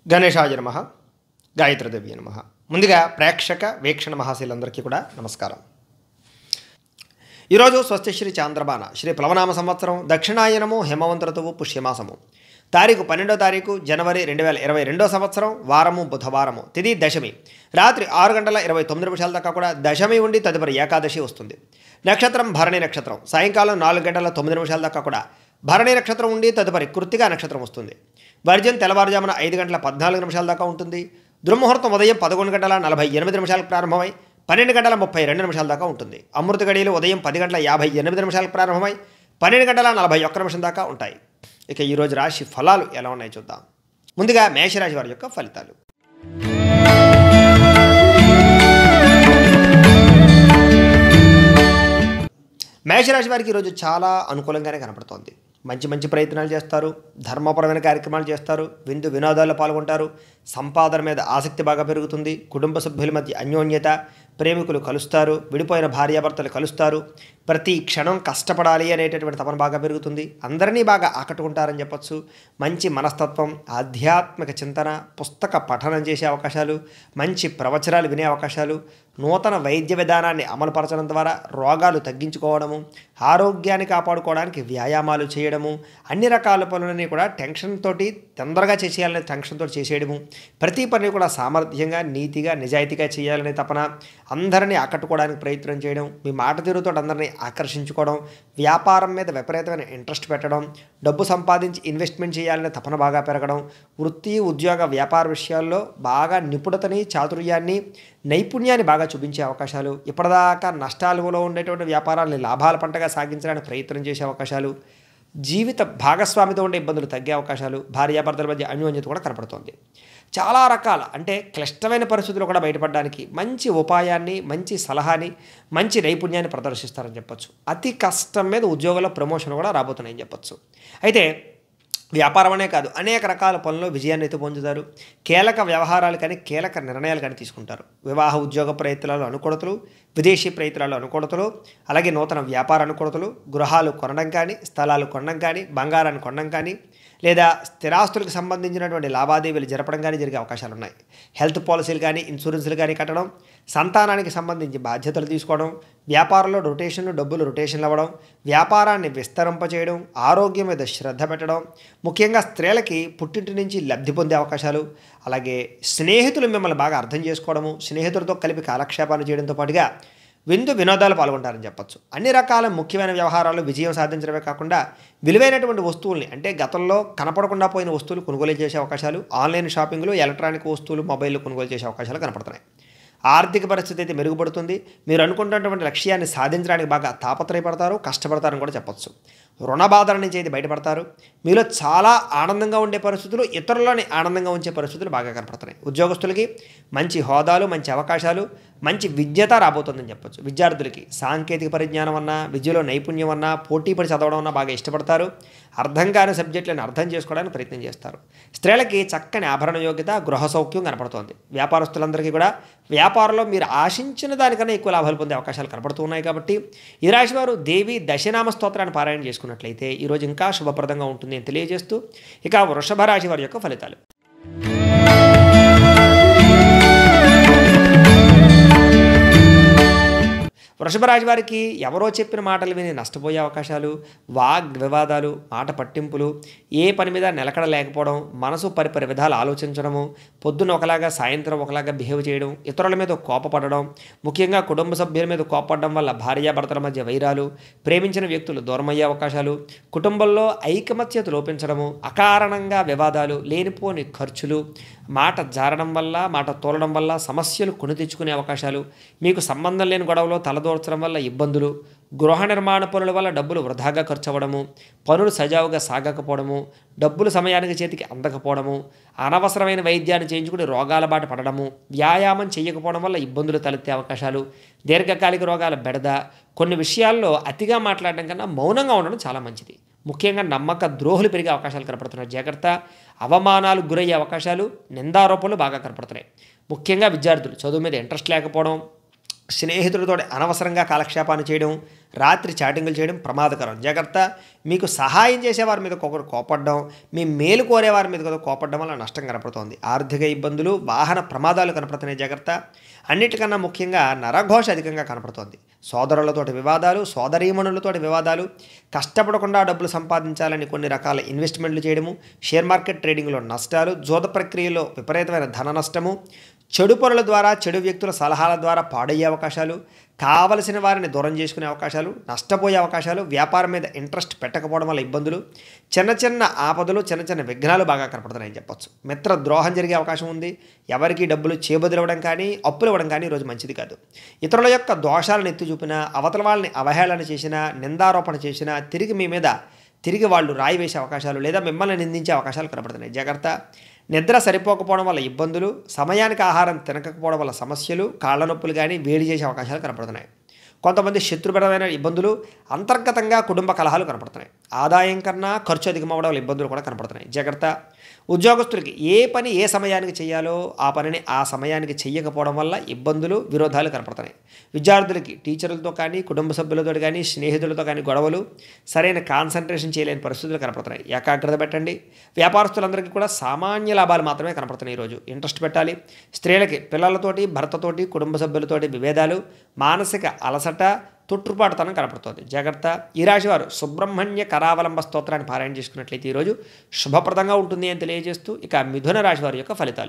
గణేశాయ నమ గాయత్రదేవి నమ ముందుగా ప్రేక్షక వీక్షణ మహాశీలందరికీ కూడా నమస్కారం ఈరోజు స్వస్తి శ్రీ చాంద్రబాణ శ్రీ ప్లవనామ సంవత్సరం దక్షిణాయనము హేమవంత ఋతువు పుష్యమాసము తారీఖు పన్నెండో తారీఖు జనవరి రెండు వేల ఇరవై రెండో సంవత్సరం వారము బుధవారము తిది దశమి రాత్రి ఆరు గంటల ఇరవై తొమ్మిది నిమిషాల దాకా కూడా దశమి ఉండి తదుపరి ఏకాదశి వస్తుంది నక్షత్రం భరణి నక్షత్రం సాయంకాలం నాలుగు గంటల తొమ్మిది నిమిషాల దాకా కూడా భరణి నక్షత్రం ఉండి తదుపరి కృత్తిగా నక్షత్రం వస్తుంది వర్జన్ తెల్లవారుజామున ఐదు గంటల పద్నాలుగు నిమిషాల దాకా ఉంటుంది దుర్ముహూర్తం ఉదయం పదకొండు గంటల నలభై ఎనిమిది నిమిషాలకు ప్రారంభమై పన్నెండు గంటల ముప్పై రెండు నిమిషాల దాకా ఉంటుంది అమృత గడియలు ఉదయం పది గంటల యాభై ఎనిమిది నిమిషాలకు ప్రారంభమై పన్నెండు గంటల నలభై ఒక్క నిమిషం దాకా ఉంటాయి ఇక ఈరోజు రాశి ఫలాలు ఎలా ఉన్నాయో చూద్దాం ముందుగా మేషరాశి వారి యొక్క ఫలితాలు మేషరాశి వారికి ఈరోజు చాలా అనుకూలంగానే కనపడుతోంది మంచి మంచి ప్రయత్నాలు చేస్తారు ధర్మపరమైన కార్యక్రమాలు చేస్తారు విందు వినోదాల్లో పాల్గొంటారు సంపాదన మీద ఆసక్తి బాగా పెరుగుతుంది కుటుంబ సభ్యుల మధ్య అన్యోన్యత ప్రేమికులు కలుస్తారు విడిపోయిన భార్యాభర్తలు కలుస్తారు ప్రతి క్షణం కష్టపడాలి అనేటటువంటి తపన బాగా పెరుగుతుంది అందరినీ బాగా ఆకట్టుకుంటారని చెప్పొచ్చు మంచి మనస్తత్వం ఆధ్యాత్మిక చింతన పుస్తక పఠనం చేసే అవకాశాలు మంచి ప్రవచనాలు వినే అవకాశాలు నూతన వైద్య విధానాన్ని అమలుపరచడం ద్వారా రోగాలు తగ్గించుకోవడము ఆరోగ్యాన్ని కాపాడుకోవడానికి వ్యాయామాలు చేయడము అన్ని రకాల పనులని కూడా టెన్షన్ తోటి తొందరగా చేసేయాలనే టెన్షన్ తోటి చేసేయడము ప్రతి పని కూడా సామర్థ్యంగా నీతిగా నిజాయితీగా చేయాలనే తపన అందరినీ ఆకట్టుకోవడానికి ప్రయత్నం చేయడం మీ మాట తీరుతో అందరినీ ఆకర్షించుకోవడం వ్యాపారం మీద విపరీతమైన ఇంట్రెస్ట్ పెట్టడం డబ్బు సంపాదించి ఇన్వెస్ట్మెంట్ చేయాలనే తపన బాగా పెరగడం వృత్తి ఉద్యోగ వ్యాపార విషయాల్లో బాగా నిపుణతని చాతుర్యాన్ని నైపుణ్యాన్ని బాగా చూపించే అవకాశాలు ఇప్పటిదాకా నష్టాలులో ఉండేటువంటి వ్యాపారాన్ని లాభాల పంటగా సాగించడానికి ప్రయత్నం చేసే అవకాశాలు జీవిత భాగస్వామితో ఉండే ఇబ్బందులు తగ్గే అవకాశాలు భార్యాభర్తల మధ్య అన్యోన్యత కూడా కనపడుతోంది చాలా రకాల అంటే క్లిష్టమైన పరిస్థితులు కూడా బయటపడడానికి మంచి ఉపాయాన్ని మంచి సలహాని మంచి నైపుణ్యాన్ని ప్రదర్శిస్తారని చెప్పొచ్చు అతి కష్టం మీద ఉద్యోగంలో ప్రమోషన్ కూడా రాబోతున్నాయని చెప్పొచ్చు అయితే వ్యాపారం అనే కాదు అనేక రకాల పనుల్లో విజయాన్ని అయితే పొందుతారు కీలక వ్యవహారాలు కానీ కీలక నిర్ణయాలు కానీ తీసుకుంటారు వివాహ ఉద్యోగ ప్రయత్నాలు అనుకూలతలు విదేశీ ప్రయత్నాలు అనుకూలతలు అలాగే నూతన వ్యాపార అనుకూలతలు గృహాలు కొనడం కానీ స్థలాలు కొనడం కానీ బంగారాన్ని కొనడం కానీ లేదా స్థిరాస్తులకు సంబంధించినటువంటి లావాదేవీలు జరపడం కానీ జరిగే అవకాశాలు ఉన్నాయి హెల్త్ పాలసీలు కానీ ఇన్సూరెన్స్లు కానీ కట్టడం సంతానానికి సంబంధించి బాధ్యతలు తీసుకోవడం వ్యాపారంలో రొటేషన్లు డబ్బులు రొటేషన్లు అవ్వడం వ్యాపారాన్ని విస్తరింపచేయడం ఆరోగ్యం మీద శ్రద్ధ పెట్టడం ముఖ్యంగా స్త్రీలకి పుట్టింటి నుంచి లబ్ధి పొందే అవకాశాలు అలాగే స్నేహితులు మిమ్మల్ని బాగా అర్థం చేసుకోవడము స్నేహితులతో కలిపి కాలక్షేపాలు చేయడంతో పాటుగా విందు వినోదాలు పాల్గొంటారని చెప్పొచ్చు అన్ని రకాల ముఖ్యమైన వ్యవహారాలు విజయం సాధించడమే కాకుండా విలువైనటువంటి వస్తువుల్ని అంటే గతంలో కనపడకుండా పోయిన వస్తువులు కొనుగోలు చేసే అవకాశాలు ఆన్లైన్ షాపింగ్లు ఎలక్ట్రానిక్ వస్తువులు మొబైల్ కొనుగోలు చేసే అవకాశాలు కనపడుతున్నాయి ఆర్థిక పరిస్థితి అయితే మెరుగుపడుతుంది మీరు అనుకుంటున్నటువంటి లక్ష్యాన్ని సాధించడానికి బాగా తాపత్రయపడతారు కష్టపడతారని కూడా చెప్పొచ్చు రుణ బాధల నుంచి అయితే బయటపడతారు మీలో చాలా ఆనందంగా ఉండే పరిస్థితులు ఇతరులని ఆనందంగా ఉంచే పరిస్థితులు బాగా కనపడుతున్నాయి ఉద్యోగస్తులకి మంచి హోదాలు మంచి అవకాశాలు మంచి విద్యత రాబోతుందని చెప్పొచ్చు విద్యార్థులకి సాంకేతిక పరిజ్ఞానం అన్నా విద్యలో నైపుణ్యం అన్నా పోటీపడి చదవడం అన్నా బాగా ఇష్టపడతారు అర్థం కాని సబ్జెక్టులను అర్థం చేసుకోవడానికి ప్రయత్నం చేస్తారు స్త్రీలకి చక్కని ఆభరణ యోగ్యత గృహ సౌఖ్యం కనపడుతోంది వ్యాపారస్తులందరికీ కూడా వ్యాపారంలో మీరు ఆశించిన దానికన్నా ఎక్కువ లాభాలు పొందే అవకాశాలు కనపడుతూ ఉన్నాయి కాబట్టి ఈ రాశి వారు దేవి దశనామ స్తోత్రాన్ని పారాయణ చేసుకున్నట్లయితే ఈరోజు ఇంకా శుభప్రదంగా ఉంటుంది అని తెలియజేస్తూ ఇక వృషభ రాశి వారి యొక్క ఫలితాలు వృషభ రాశి వారికి ఎవరో చెప్పిన మాటలు విని నష్టపోయే అవకాశాలు వాగ్ వివాదాలు మాట పట్టింపులు ఏ పని మీద నిలకడ లేకపోవడం మనసు పరిపరి విధాలు ఆలోచించడము పొద్దున్న ఒకలాగా సాయంత్రం ఒకలాగా బిహేవ్ చేయడం ఇతరుల మీద కోపపడడం ముఖ్యంగా కుటుంబ సభ్యుల మీద కోపపడడం వల్ల భార్యాభర్తల మధ్య వైరాలు ప్రేమించిన వ్యక్తులు దూరమయ్యే అవకాశాలు కుటుంబంలో ఐకమత్యత లోపించడము అకారణంగా వివాదాలు లేనిపోని ఖర్చులు మాట జారడం వల్ల మాట తోలడం వల్ల సమస్యలు కొని తెచ్చుకునే అవకాశాలు మీకు సంబంధం లేని గొడవలో తలదోర్చడం వల్ల ఇబ్బందులు గృహ నిర్మాణ పనుల వల్ల డబ్బులు వృధాగా ఖర్చు అవ్వడము పనులు సజావుగా సాగకపోవడము డబ్బులు సమయానికి చేతికి అందకపోవడము అనవసరమైన వైద్యాన్ని చేయించుకుని రోగాల బాట పడడము వ్యాయామం చేయకపోవడం వల్ల ఇబ్బందులు తలెత్తే అవకాశాలు దీర్ఘకాలిక రోగాల బెడద కొన్ని విషయాల్లో అతిగా మాట్లాడడం కన్నా మౌనంగా ఉండడం చాలా మంచిది ముఖ్యంగా నమ్మక ద్రోహులు పెరిగే అవకాశాలు కనపడుతున్నాయి జాగ్రత్త అవమానాలు గురయ్యే అవకాశాలు నిందారోపణలు బాగా కనపడుతున్నాయి ముఖ్యంగా విద్యార్థులు చదువు మీద ఇంట్రెస్ట్ లేకపోవడం స్నేహితులతో అనవసరంగా కాలక్షేపాన్ని చేయడం రాత్రి చాటింగులు చేయడం ప్రమాదకరం జాగ్రత్త మీకు సహాయం చేసేవారి మీద ఒకరు కోపడడం మీ మేలు కోరేవారి మీద కూడా కోపడడం వల్ల నష్టం కనపడుతోంది ఆర్థిక ఇబ్బందులు వాహన ప్రమాదాలు కనపడుతున్నాయి జాగ్రత్త అన్నిటికన్నా ముఖ్యంగా నరఘోష అధికంగా కనపడుతోంది సోదరులతోటి వివాదాలు సోదరీమణులతోటి వివాదాలు కష్టపడకుండా డబ్బులు సంపాదించాలని కొన్ని రకాల ఇన్వెస్ట్మెంట్లు చేయడము షేర్ మార్కెట్ ట్రేడింగ్లో నష్టాలు జోద ప్రక్రియలో విపరీతమైన ధన నష్టము చెడు పనుల ద్వారా చెడు వ్యక్తుల సలహాల ద్వారా పాడయ్యే అవకాశాలు కావలసిన వారిని దూరం చేసుకునే అవకాశాలు నష్టపోయే అవకాశాలు వ్యాపారం మీద ఇంట్రెస్ట్ పెట్టకపోవడం వల్ల ఇబ్బందులు చిన్న చిన్న ఆపదలు చిన్న చిన్న విఘ్నాలు బాగా కనపడుతున్నాయని చెప్పొచ్చు మిత్ర ద్రోహం జరిగే అవకాశం ఉంది ఎవరికి డబ్బులు చేబదిలవడం కానీ అప్పులు ఇవ్వడం కానీ ఈరోజు మంచిది కాదు ఇతరుల యొక్క దోషాలను ఎత్తి చూపినా అవతల వాళ్ళని అవహేళన చేసినా నిందారోపణ చేసినా తిరిగి మీ మీద తిరిగి వాళ్ళు రాయి వేసే అవకాశాలు లేదా మిమ్మల్ని నిందించే అవకాశాలు కనపడుతున్నాయి జాగ్రత్త నిద్ర సరిపోకపోవడం వల్ల ఇబ్బందులు సమయానికి ఆహారం తినకపోవడం వల్ల సమస్యలు కాళ్ళ నొప్పులు కానీ వేడి చేసే అవకాశాలు కనపడుతున్నాయి కొంతమంది శత్రుపరమైన ఇబ్బందులు అంతర్గతంగా కుటుంబ కలహాలు కనపడుతున్నాయి ఆదాయం కన్నా ఖర్చు అధికమవడం వల్ల ఇబ్బందులు కూడా కనపడుతున్నాయి జాగ్రత్త ఉద్యోగస్తులకి ఏ పని ఏ సమయానికి చేయాలో ఆ పనిని ఆ సమయానికి చెయ్యకపోవడం వల్ల ఇబ్బందులు విరోధాలు కనపడుతున్నాయి విద్యార్థులకి టీచర్లతో కానీ కుటుంబ సభ్యులతో కానీ స్నేహితులతో కానీ గొడవలు సరైన కాన్సన్ట్రేషన్ చేయలేని పరిస్థితులు కనపడుతున్నాయి ఏకాగ్రత పెట్టండి వ్యాపారస్తులందరికీ కూడా సామాన్య లాభాలు మాత్రమే కనపడుతున్నాయి ఈరోజు ఇంట్రెస్ట్ పెట్టాలి స్త్రీలకి పిల్లలతోటి భర్తతోటి కుటుంబ సభ్యులతోటి విభేదాలు మానసిక అలసట తొట్టుపాటుతనం కనపడుతోంది జాగ్రత్త ఈ రాశి వారు సుబ్రహ్మణ్య కరావలంబ స్తోత్రాన్ని పారాయణ చేసుకున్నట్లయితే ఈరోజు శుభప్రదంగా ఉంటుంది అని తెలియజేస్తూ ఇక మిథున రాశి వారి యొక్క ఫలితాలు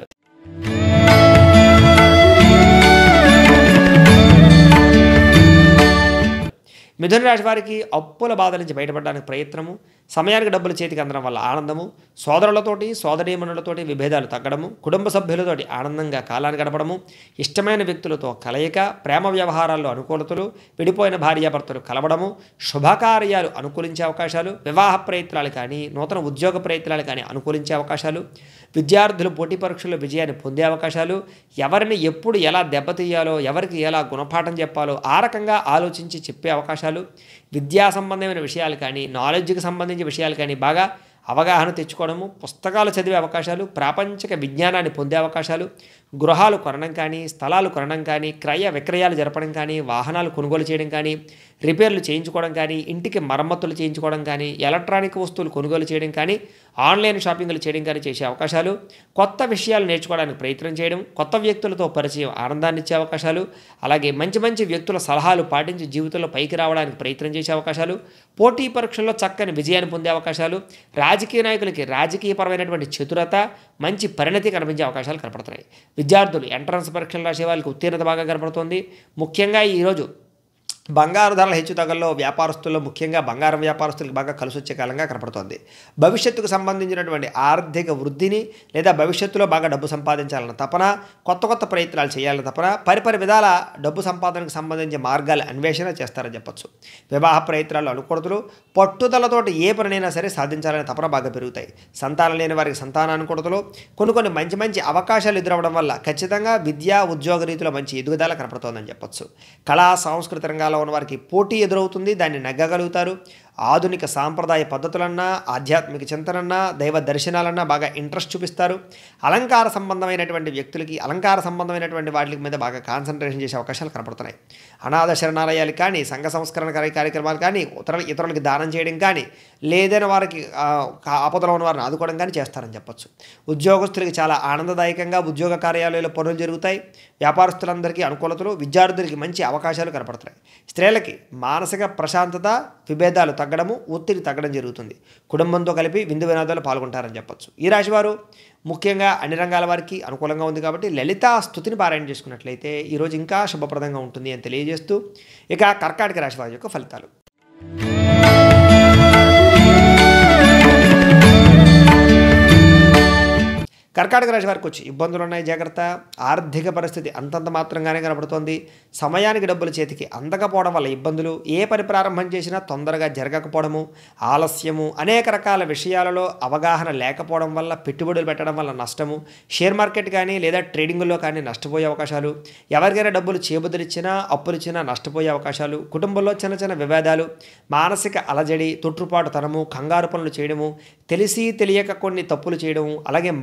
మిథున రాశి వారికి అప్పుల బాధ నుంచి బయటపడడానికి ప్రయత్నము సమయానికి డబ్బులు చేతికి అందడం వల్ల ఆనందము సోదరులతోటి సోదరీమణులతోటి విభేదాలు తగ్గడము కుటుంబ సభ్యులతోటి ఆనందంగా కాలాన్ని గడపడము ఇష్టమైన వ్యక్తులతో కలయిక ప్రేమ వ్యవహారాల్లో అనుకూలతలు విడిపోయిన భార్యాభర్తలు కలవడము శుభకార్యాలు అనుకూలించే అవకాశాలు వివాహ ప్రయత్నాలు కానీ నూతన ఉద్యోగ ప్రయత్నాలు కానీ అనుకూలించే అవకాశాలు విద్యార్థులు పోటీ పరీక్షల్లో విజయాన్ని పొందే అవకాశాలు ఎవరిని ఎప్పుడు ఎలా దెబ్బతీయాలో ఎవరికి ఎలా గుణపాఠం చెప్పాలో ఆ రకంగా ఆలోచించి చెప్పే అవకాశాలు విద్యా సంబంధమైన విషయాలు కానీ నాలెడ్జ్కి సంబంధించిన విషయాలు కానీ బాగా అవగాహన తెచ్చుకోవడము పుస్తకాలు చదివే అవకాశాలు ప్రాపంచిక విజ్ఞానాన్ని పొందే అవకాశాలు గృహాలు కొనడం కానీ స్థలాలు కొనడం కానీ క్రయ విక్రయాలు జరపడం కానీ వాహనాలు కొనుగోలు చేయడం కానీ రిపేర్లు చేయించుకోవడం కానీ ఇంటికి మరమ్మతులు చేయించుకోవడం కానీ ఎలక్ట్రానిక్ వస్తువులు కొనుగోలు చేయడం కానీ ఆన్లైన్ షాపింగ్లు చేయడం కానీ చేసే అవకాశాలు కొత్త విషయాలు నేర్చుకోవడానికి ప్రయత్నం చేయడం కొత్త వ్యక్తులతో పరిచయం ఆనందాన్ని ఇచ్చే అవకాశాలు అలాగే మంచి మంచి వ్యక్తుల సలహాలు పాటించి జీవితంలో పైకి రావడానికి ప్రయత్నం చేసే అవకాశాలు పోటీ పరీక్షల్లో చక్కని విజయాన్ని పొందే అవకాశాలు రాజకీయ నాయకులకి రాజకీయపరమైనటువంటి చతురత మంచి పరిణతి కనిపించే అవకాశాలు కనపడుతున్నాయి విద్యార్థులు ఎంట్రన్స్ పరీక్షలు రాసే వాళ్ళకి ఉత్తీర్ణత బాగా కనపడుతుంది ముఖ్యంగా ఈరోజు బంగారు ధరల హెచ్చుతగల్లో వ్యాపారస్తుల్లో ముఖ్యంగా బంగారం వ్యాపారస్తులకు బాగా కలిసి వచ్చే కాలంగా కనపడుతోంది భవిష్యత్తుకు సంబంధించినటువంటి ఆర్థిక వృద్ధిని లేదా భవిష్యత్తులో బాగా డబ్బు సంపాదించాలన్న తపన కొత్త కొత్త ప్రయత్నాలు చేయాలన్న తపన పరిపరి విధాల డబ్బు సంపాదనకు సంబంధించిన మార్గాలు అన్వేషణ చేస్తారని చెప్పొచ్చు వివాహ ప్రయత్నాలు అనుకూడతలు పట్టుదలతోటి ఏ పనినైనా సరే సాధించాలనే తపన బాగా పెరుగుతాయి సంతానం లేని వారికి సంతాన అనుకూడతలు కొన్ని కొన్ని మంచి మంచి అవకాశాలు ఎదురవడం వల్ల ఖచ్చితంగా విద్యా ఉద్యోగ రీతిలో మంచి ఎదుగుదల కనపడుతోందని చెప్పొచ్చు కళా సాంస్కృతిక రంగాల్లో ఉన్న వారికి పోటీ ఎదురవుతుంది దాన్ని నగ్గగలుగుతారు ఆధునిక సాంప్రదాయ పద్ధతులన్నా ఆధ్యాత్మిక చింతనన్నా దైవ దర్శనాలన్నా బాగా ఇంట్రెస్ట్ చూపిస్తారు అలంకార సంబంధమైనటువంటి వ్యక్తులకి అలంకార సంబంధమైనటువంటి వాటి మీద బాగా కాన్సన్ట్రేషన్ చేసే అవకాశాలు కనపడుతున్నాయి అనాథ శరణాలయాలు కానీ సంఘ సంస్కరణ కార్య- కార్యక్రమాలు కానీ ఇతరుల ఇతరులకి దానం చేయడం కానీ లేదైన వారికి ఆ, కా- ఆపదలో ఉన్న వారిని ఆదుకోవడం కానీ చేస్తారని చెప్పొచ్చు ఉద్యోగస్తులకి చాలా ఆనందదాయకంగా ఉద్యోగ కార్యాలయాల్లో పనులు జరుగుతాయి వ్యాపారస్తులందరికీ అనుకూలతలు విద్యార్థులకి మంచి అవకాశాలు కనపడుతున్నాయి స్త్రీలకి మానసిక ప్రశాంతత విభేదాలు తగ్గడము ఒత్తిడి తగ్గడం జరుగుతుంది కుటుంబంతో కలిపి విందు వినోదాలు పాల్గొంటారని చెప్పొచ్చు ఈ రాశి వారు ముఖ్యంగా అన్ని రంగాల వారికి అనుకూలంగా ఉంది కాబట్టి లలితా స్థుతిని పారాయణ చేసుకున్నట్లయితే ఈరోజు ఇంకా శుభప్రదంగా ఉంటుంది అని తెలియజేస్తూ ఇక కర్కాటక రాశి వారి యొక్క ఫలితాలు కర్కాటక రాశి వారికి వచ్చి ఇబ్బందులు ఉన్నాయి జాగ్రత్త ఆర్థిక పరిస్థితి అంతంత మాత్రంగానే కనబడుతోంది సమయానికి డబ్బులు చేతికి అందకపోవడం వల్ల ఇబ్బందులు ఏ పని ప్రారంభం చేసినా తొందరగా జరగకపోవడము ఆలస్యము అనేక రకాల విషయాలలో అవగాహన లేకపోవడం వల్ల పెట్టుబడులు పెట్టడం వల్ల నష్టము షేర్ మార్కెట్ కానీ లేదా ట్రేడింగ్లో కానీ నష్టపోయే అవకాశాలు ఎవరికైనా డబ్బులు చేబుదలిచ్చినా అప్పులు ఇచ్చినా నష్టపోయే అవకాశాలు కుటుంబంలో చిన్న చిన్న వివాదాలు మానసిక అలజడి తొట్టుపాటుతనము కంగారు పనులు చేయడము తెలిసి తెలియక కొన్ని తప్పులు చేయడము అలాగే మానసిక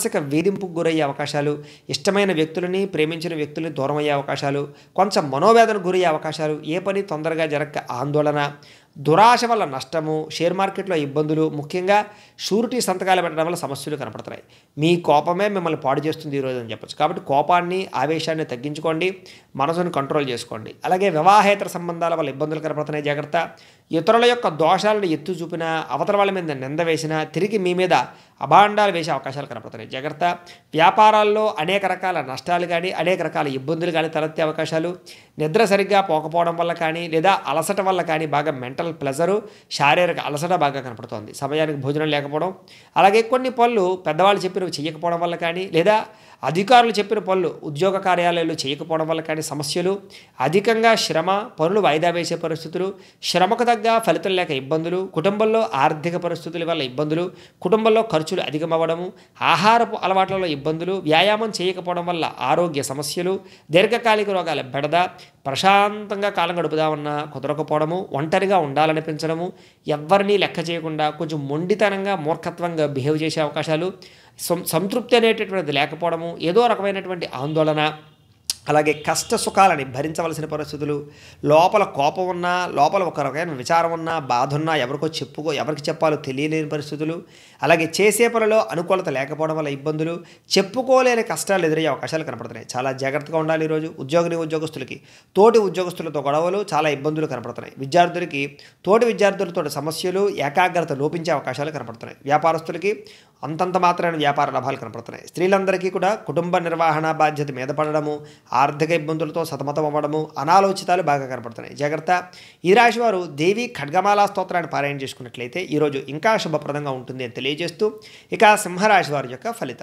మానసిక వేధింపుకు గురయ్యే అవకాశాలు ఇష్టమైన వ్యక్తులని ప్రేమించిన వ్యక్తులని దూరం అయ్యే అవకాశాలు కొంచెం మనోవేదనకు గురయ్యే అవకాశాలు ఏ పని తొందరగా జరగక ఆందోళన దురాశ వల్ల నష్టము షేర్ మార్కెట్లో ఇబ్బందులు ముఖ్యంగా షూరిటీ సంతకాలు పెట్టడం వల్ల సమస్యలు కనపడుతున్నాయి మీ కోపమే మిమ్మల్ని పాడు చేస్తుంది ఈరోజు అని చెప్పొచ్చు కాబట్టి కోపాన్ని ఆవేశాన్ని తగ్గించుకోండి మనసును కంట్రోల్ చేసుకోండి అలాగే వివాహేతర సంబంధాల వల్ల ఇబ్బందులు కనపడుతున్నాయి జాగ్రత్త ఇతరుల యొక్క దోషాలను ఎత్తు చూపినా అవతల వాళ్ళ మీద నింద వేసినా తిరిగి మీ మీద అభాండాలు వేసే అవకాశాలు కనపడుతున్నాయి జాగ్రత్త వ్యాపారాల్లో అనేక రకాల నష్టాలు కానీ అనేక రకాల ఇబ్బందులు కానీ తలెత్తే అవకాశాలు నిద్ర సరిగ్గా పోకపోవడం వల్ల కానీ లేదా అలసట వల్ల కానీ బాగా మెంటల్ ప్లెజరు శారీరక అలసట బాగా కనపడుతోంది సమయానికి భోజనం లేకపోవడం అలాగే కొన్ని పనులు పెద్దవాళ్ళు చెప్పినవి చేయకపోవడం వల్ల కానీ లేదా అధికారులు చెప్పిన పనులు ఉద్యోగ కార్యాలయాలు చేయకపోవడం వల్ల కానీ సమస్యలు అధికంగా శ్రమ పనులు వాయిదా వేసే పరిస్థితులు శ్రమకు తగ్గ ఫలితం లేక ఇబ్బందులు కుటుంబంలో ఆర్థిక పరిస్థితుల వల్ల ఇబ్బందులు కుటుంబంలో ఖర్చులు అధికమవ్వడము ఆహారపు అలవాట్లలో ఇబ్బందులు వ్యాయామం చేయకపోవడం వల్ల ఆరోగ్య సమస్యలు దీర్ఘకాలిక రోగాల బెడద ప్రశాంతంగా కాలం గడుపుదామన్నా కుదరకపోవడము ఒంటరిగా ఉండాలనిపించడము ఎవరిని లెక్క చేయకుండా కొంచెం మొండితనంగా మూర్ఖత్వంగా బిహేవ్ చేసే అవకాశాలు సం సంతృప్తి అనేటటువంటిది లేకపోవడము ఏదో రకమైనటువంటి ఆందోళన అలాగే కష్ట సుఖాలని భరించవలసిన పరిస్థితులు లోపల కోపం ఉన్నా లోపల ఒక రకమైన విచారం ఉన్నా బాధ ఉన్నా ఎవరికో చెప్పుకో ఎవరికి చెప్పాలో తెలియలేని పరిస్థితులు అలాగే చేసే పనిలో అనుకూలత లేకపోవడం వల్ల ఇబ్బందులు చెప్పుకోలేని కష్టాలు ఎదురయ్యే అవకాశాలు కనపడుతున్నాయి చాలా జాగ్రత్తగా ఉండాలి ఈరోజు ఉద్యోగిని ఉద్యోగస్తులకి తోటి ఉద్యోగస్తులతో గొడవలు చాలా ఇబ్బందులు కనపడుతున్నాయి విద్యార్థులకి తోటి విద్యార్థులతో సమస్యలు ఏకాగ్రత లోపించే అవకాశాలు కనపడుతున్నాయి వ్యాపారస్తులకి అంతంత మాత్రమైన వ్యాపార లాభాలు కనపడుతున్నాయి స్త్రీలందరికీ కూడా కుటుంబ నిర్వహణ బాధ్యత మీద పడడము ఆర్థిక ఇబ్బందులతో సతమతం అవ్వడము అనాలోచితాలు బాగా కనపడుతున్నాయి జాగ్రత్త ఈ రాశి వారు దేవి ఖడ్గమాలా స్తోత్రాన్ని పారాయణ చేసుకున్నట్లయితే ఈరోజు ఇంకా శుభప్రదంగా ఉంటుంది అని తెలియజేస్తూ ఇక సింహరాశి వారి యొక్క ఫలితాలు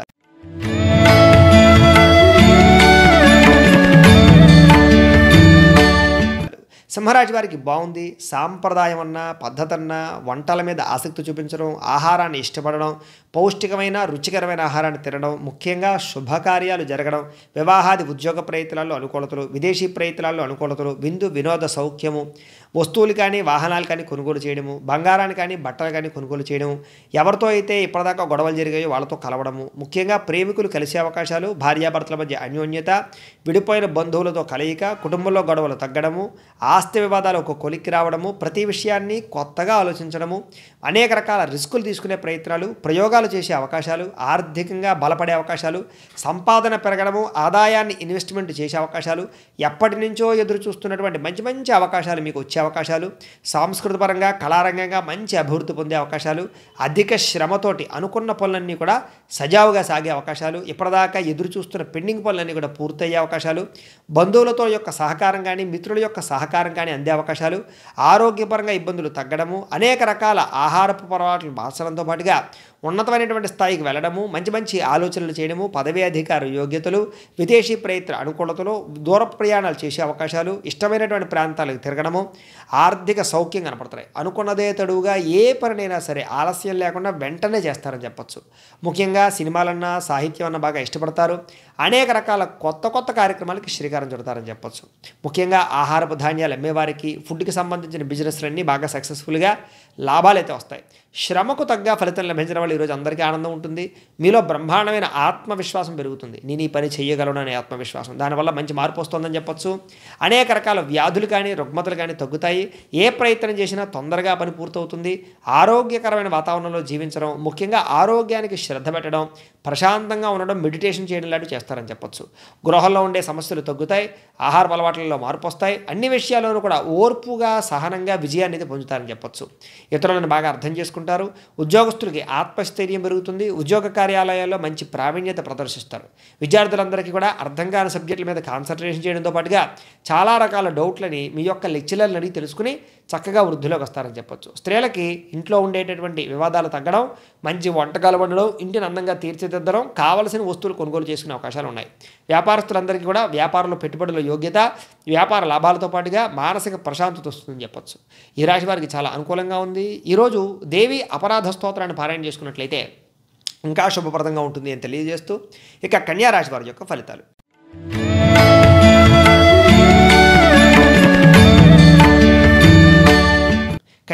సింహరాశి వారికి బాగుంది సాంప్రదాయం అన్న పద్ధతి అన్న వంటల మీద ఆసక్తి చూపించడం ఆహారాన్ని ఇష్టపడడం పౌష్టికమైన రుచికరమైన ఆహారాన్ని తినడం ముఖ్యంగా శుభకార్యాలు జరగడం వివాహాది ఉద్యోగ ప్రయత్నాల్లో అనుకూలతలు విదేశీ ప్రయత్నాల్లో అనుకూలతలు విందు వినోద సౌఖ్యము వస్తువులు కానీ వాహనాలు కానీ కొనుగోలు చేయడము బంగారాన్ని కానీ బట్టలు కానీ కొనుగోలు చేయడము ఎవరితో అయితే ఇప్పటిదాకా గొడవలు జరిగాయో వాళ్ళతో కలవడము ముఖ్యంగా ప్రేమికులు కలిసే అవకాశాలు భార్యాభర్తల మధ్య అన్యోన్యత విడిపోయిన బంధువులతో కలయిక కుటుంబంలో గొడవలు తగ్గడము ఆస్తి వివాదాలు ఒక కొలిక్కి రావడము ప్రతి విషయాన్ని కొత్తగా ఆలోచించడము అనేక రకాల రిస్కులు తీసుకునే ప్రయత్నాలు ప్రయోగాలు చేసే అవకాశాలు ఆర్థికంగా బలపడే అవకాశాలు సంపాదన పెరగడము ఆదాయాన్ని ఇన్వెస్ట్మెంట్ చేసే అవకాశాలు ఎప్పటి నుంచో ఎదురు చూస్తున్నటువంటి మంచి మంచి అవకాశాలు మీకు వచ్చే అవకాశాలు సాంస్కృతిక పరంగా కళారంగంగా మంచి అభివృద్ధి పొందే అవకాశాలు అధిక శ్రమతోటి అనుకున్న పనులన్నీ కూడా సజావుగా సాగే అవకాశాలు ఇప్పటిదాకా ఎదురు చూస్తున్న పెండింగ్ పనులన్నీ కూడా పూర్తయ్యే అవకాశాలు బంధువులతో యొక్క సహకారం కానీ మిత్రుల యొక్క సహకారం కానీ అందే అవకాశాలు ఆరోగ్యపరంగా ఇబ్బందులు తగ్గడము అనేక రకాల ఆహారపు పొరపాట్లు మార్చడంతో పాటుగా ఉన్నతమైనటువంటి స్థాయికి వెళ్ళడము మంచి మంచి ఆలోచనలు చేయడము పదవీ అధికార యోగ్యతలు విదేశీ ప్రయత్న అనుకూలతలు దూర ప్రయాణాలు చేసే అవకాశాలు ఇష్టమైనటువంటి ప్రాంతాలకు తిరగడము ఆర్థిక సౌఖ్యం కనపడుతున్నాయి అనుకున్నదే తడువుగా ఏ పనినైనా సరే ఆలస్యం లేకుండా వెంటనే చేస్తారని చెప్పొచ్చు ముఖ్యంగా సినిమాలన్నా సాహిత్యం అన్న బాగా ఇష్టపడతారు అనేక రకాల కొత్త కొత్త కార్యక్రమాలకి శ్రీకారం చుడతారని చెప్పొచ్చు ముఖ్యంగా ఆహారపు ధాన్యాలు అమ్మేవారికి ఫుడ్కి సంబంధించిన బిజినెస్లన్నీ బాగా సక్సెస్ఫుల్గా లాభాలు అయితే వస్తాయి శ్రమకు తగ్గ ఫలితం లభించడం వల్ల ఈరోజు అందరికీ ఆనందం ఉంటుంది మీలో బ్రహ్మాండమైన ఆత్మవిశ్వాసం పెరుగుతుంది నేను ఈ పని చేయగలను అనే ఆత్మవిశ్వాసం దానివల్ల మంచి మార్పు వస్తుందని చెప్పొచ్చు అనేక రకాల వ్యాధులు కానీ రుగ్మతలు కానీ తగ్గుతాయి ఏ ప్రయత్నం చేసినా తొందరగా పని పూర్తవుతుంది ఆరోగ్యకరమైన వాతావరణంలో జీవించడం ముఖ్యంగా ఆరోగ్యానికి శ్రద్ధ పెట్టడం ప్రశాంతంగా ఉండడం మెడిటేషన్ చేయడం లాంటివి చేస్తారని చెప్పొచ్చు గృహంలో ఉండే సమస్యలు తగ్గుతాయి ఆహార అలవాట్లలో మార్పు వస్తాయి అన్ని విషయాల్లోనూ కూడా ఓర్పుగా సహనంగా విజయాన్ని అయితే పొందుతారని చెప్పొచ్చు ఇతరులను బాగా అర్థం చేసుకుంటారు ఉద్యోగస్తులకి ఆత్మస్థైర్యం పెరుగుతుంది ఉద్యోగ కార్యాలయాల్లో మంచి ప్రావీణ్యత ప్రదర్శిస్తారు విద్యార్థులందరికీ కూడా అర్థం కాని సబ్జెక్టుల మీద కాన్సన్ట్రేషన్ చేయడంతో పాటుగా చాలా రకాల డౌట్లని మీ యొక్క లెక్చరర్ని అడిగి తెలుసుకుని చక్కగా వృద్ధిలోకి వస్తారని చెప్పొచ్చు స్త్రీలకి ఇంట్లో ఉండేటటువంటి వివాదాలు తగ్గడం మంచి వంటకాలు వండడం ఇంటిని అందంగా తీర్చిదిద్దడం కావలసిన వస్తువులు కొనుగోలు చేసుకునే అవకాశాలు ఉన్నాయి వ్యాపారస్తులందరికీ కూడా వ్యాపారంలో పెట్టుబడుల యోగ్యత వ్యాపార లాభాలతో పాటుగా మానసిక ప్రశాంతత వస్తుందని చెప్పొచ్చు ఈ రాశి వారికి చాలా అనుకూలంగా ఉంది ఈరోజు దేవి అపరాధ స్తోత్రాన్ని పారాయణ చేసుకున్నట్లయితే ఇంకా శుభప్రదంగా ఉంటుంది అని తెలియజేస్తూ ఇక కన్యా రాశి వారి యొక్క ఫలితాలు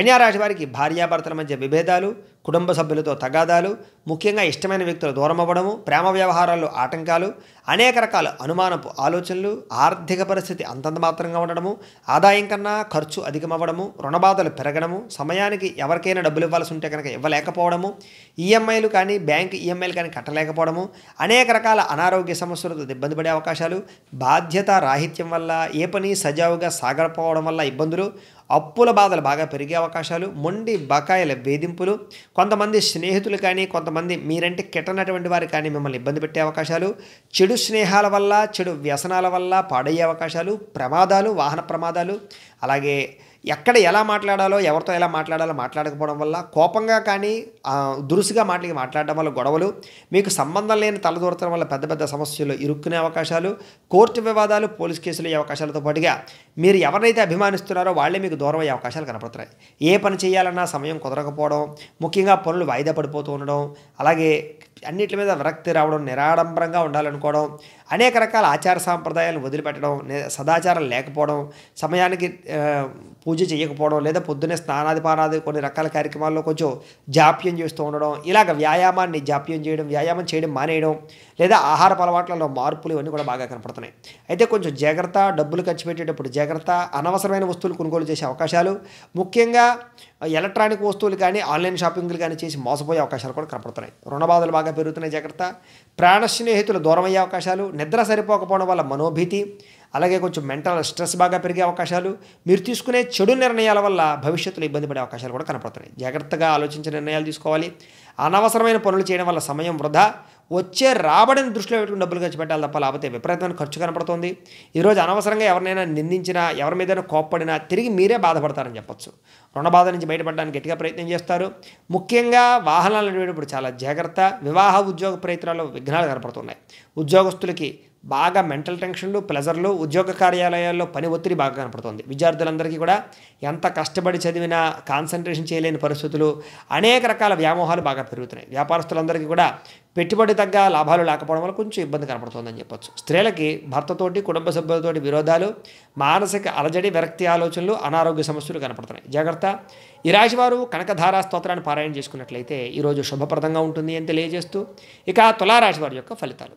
కన్యారాశి వారికి భార్యాభర్తల మధ్య విభేదాలు కుటుంబ సభ్యులతో తగాదాలు ముఖ్యంగా ఇష్టమైన వ్యక్తులు దూరం అవ్వడము ప్రేమ వ్యవహారాల్లో ఆటంకాలు అనేక రకాల అనుమానపు ఆలోచనలు ఆర్థిక పరిస్థితి అంతంత మాత్రంగా ఉండడము ఆదాయం కన్నా ఖర్చు అధికమవ్వడము రుణబాధలు పెరగడము సమయానికి ఎవరికైనా డబ్బులు ఇవ్వాల్సి ఉంటే కనుక ఇవ్వలేకపోవడము ఈఎంఐలు కానీ బ్యాంక్ ఈఎంఐలు కానీ కట్టలేకపోవడము అనేక రకాల అనారోగ్య సమస్యలతో ఇబ్బంది పడే అవకాశాలు బాధ్యత రాహిత్యం వల్ల ఏ పని సజావుగా సాగకపోవడం వల్ల ఇబ్బందులు అప్పుల బాధలు బాగా పెరిగే అవకాశాలు మొండి బకాయిల వేధింపులు కొంతమంది స్నేహితులు కానీ కొంతమంది మీరంటే కిట్టనటువంటి వారు కానీ మిమ్మల్ని ఇబ్బంది పెట్టే అవకాశాలు చెడు స్నేహాల వల్ల చెడు వ్యసనాల వల్ల పాడయ్యే అవకాశాలు ప్రమాదాలు వాహన ప్రమాదాలు అలాగే ఎక్కడ ఎలా మాట్లాడాలో ఎవరితో ఎలా మాట్లాడాలో మాట్లాడకపోవడం వల్ల కోపంగా కానీ ఆ, దురుసుగా మాటలకి మాట్లాడడం వల్ల గొడవలు మీకు సంబంధం లేని తలదూరతడం వల్ల పెద్ద పెద్ద సమస్యలు ఇరుక్కునే అవకాశాలు కోర్టు వివాదాలు పోలీస్ కేసులు అయ్యే అవకాశాలతో పాటుగా మీరు ఎవరినైతే అభిమానిస్తున్నారో వాళ్ళే మీకు దూరం అయ్యే అవకాశాలు కనపడుతున్నాయి ఏ పని చేయాలన్నా సమయం కుదరకపోవడం ముఖ్యంగా పనులు వాయిదా పడిపోతూ ఉండడం అలాగే అన్నిటి మీద విరక్తి రావడం నిరాడంబరంగా ఉండాలనుకోవడం అనేక రకాల ఆచార సాంప్రదాయాలను వదిలిపెట్టడం నే- సదాచారం లేకపోవడం సమయానికి ఆ, పూజ చేయకపోవడం లేదా పొద్దున్నే స్నానాది పానాది కొన్ని రకాల కార్యక్రమాల్లో కొంచెం జాప్యం చేస్తూ ఉండడం ఇలాగ వ్యాయామాన్ని జాప్యం చేయడం వ్యాయామం చేయడం మానేయడం లేదా ఆహార అలవాట్లలో మార్పులు ఇవన్నీ కూడా బాగా కనపడుతున్నాయి అయితే కొంచెం జాగ్రత్త డబ్బులు ఖర్చు పెట్టేటప్పుడు జాగ్రత్త అనవసరమైన వస్తువులు కొనుగోలు చేసే అవకాశాలు ముఖ్యంగా ఎలక్ట్రానిక్ వస్తువులు కానీ ఆన్లైన్ షాపింగ్లు కానీ చేసి మోసపోయే అవకాశాలు కూడా కనపడుతున్నాయి రుణ బాధలు బాగా పెరుగుతున్నాయి జాగ్రత్త ప్రాణ స్నేహితులు దూరం అయ్యే అవకాశాలు నిద్ర సరిపోకపోవడం వల్ల మనోభీతి అలాగే కొంచెం మెంటల్ స్ట్రెస్ బాగా పెరిగే అవకాశాలు మీరు తీసుకునే చెడు నిర్ణయాల వల్ల భవిష్యత్తులో ఇబ్బంది పడే అవకాశాలు కూడా కనపడుతున్నాయి జాగ్రత్తగా ఆలోచించి నిర్ణయాలు తీసుకోవాలి అనవసరమైన పనులు చేయడం వల్ల సమయం వృధా వచ్చే రాబడిని దృష్టిలో పెట్టుకుని డబ్బులు ఖర్చు పెట్టాలి తప్ప లేకపోతే విపరీతమైన ఖర్చు కనపడుతుంది ఈరోజు అనవసరంగా ఎవరినైనా నిందించినా ఎవరి మీదైనా కోప్పడినా తిరిగి మీరే బాధపడతారని చెప్పొచ్చు రుణ బాధ నుంచి బయటపడడానికి గట్టిగా ప్రయత్నం చేస్తారు ముఖ్యంగా వాహనాలు నడిపేటప్పుడు చాలా జాగ్రత్త వివాహ ఉద్యోగ ప్రయత్నాల్లో విఘ్నాలు కనపడుతున్నాయి ఉద్యోగస్తులకి బాగా మెంటల్ టెన్షన్లు ప్లెజర్లు ఉద్యోగ కార్యాలయాల్లో పని ఒత్తిడి బాగా కనపడుతుంది విద్యార్థులందరికీ కూడా ఎంత కష్టపడి చదివినా కాన్సన్ట్రేషన్ చేయలేని పరిస్థితులు అనేక రకాల వ్యామోహాలు బాగా పెరుగుతున్నాయి వ్యాపారస్తులందరికీ కూడా పెట్టుబడి తగ్గ లాభాలు లేకపోవడం వల్ల కొంచెం ఇబ్బంది కనపడుతుందని చెప్పొచ్చు స్త్రీలకి భర్తతోటి కుటుంబ సభ్యులతోటి విరోధాలు మానసిక అలజడి విరక్తి ఆలోచనలు అనారోగ్య సమస్యలు కనపడుతున్నాయి జాగ్రత్త ఈ రాశి వారు కనకధారా స్తోత్రాన్ని పారాయణ చేసుకున్నట్లయితే ఈరోజు శుభప్రదంగా ఉంటుంది అని తెలియజేస్తూ ఇక తులారాశి వారి యొక్క ఫలితాలు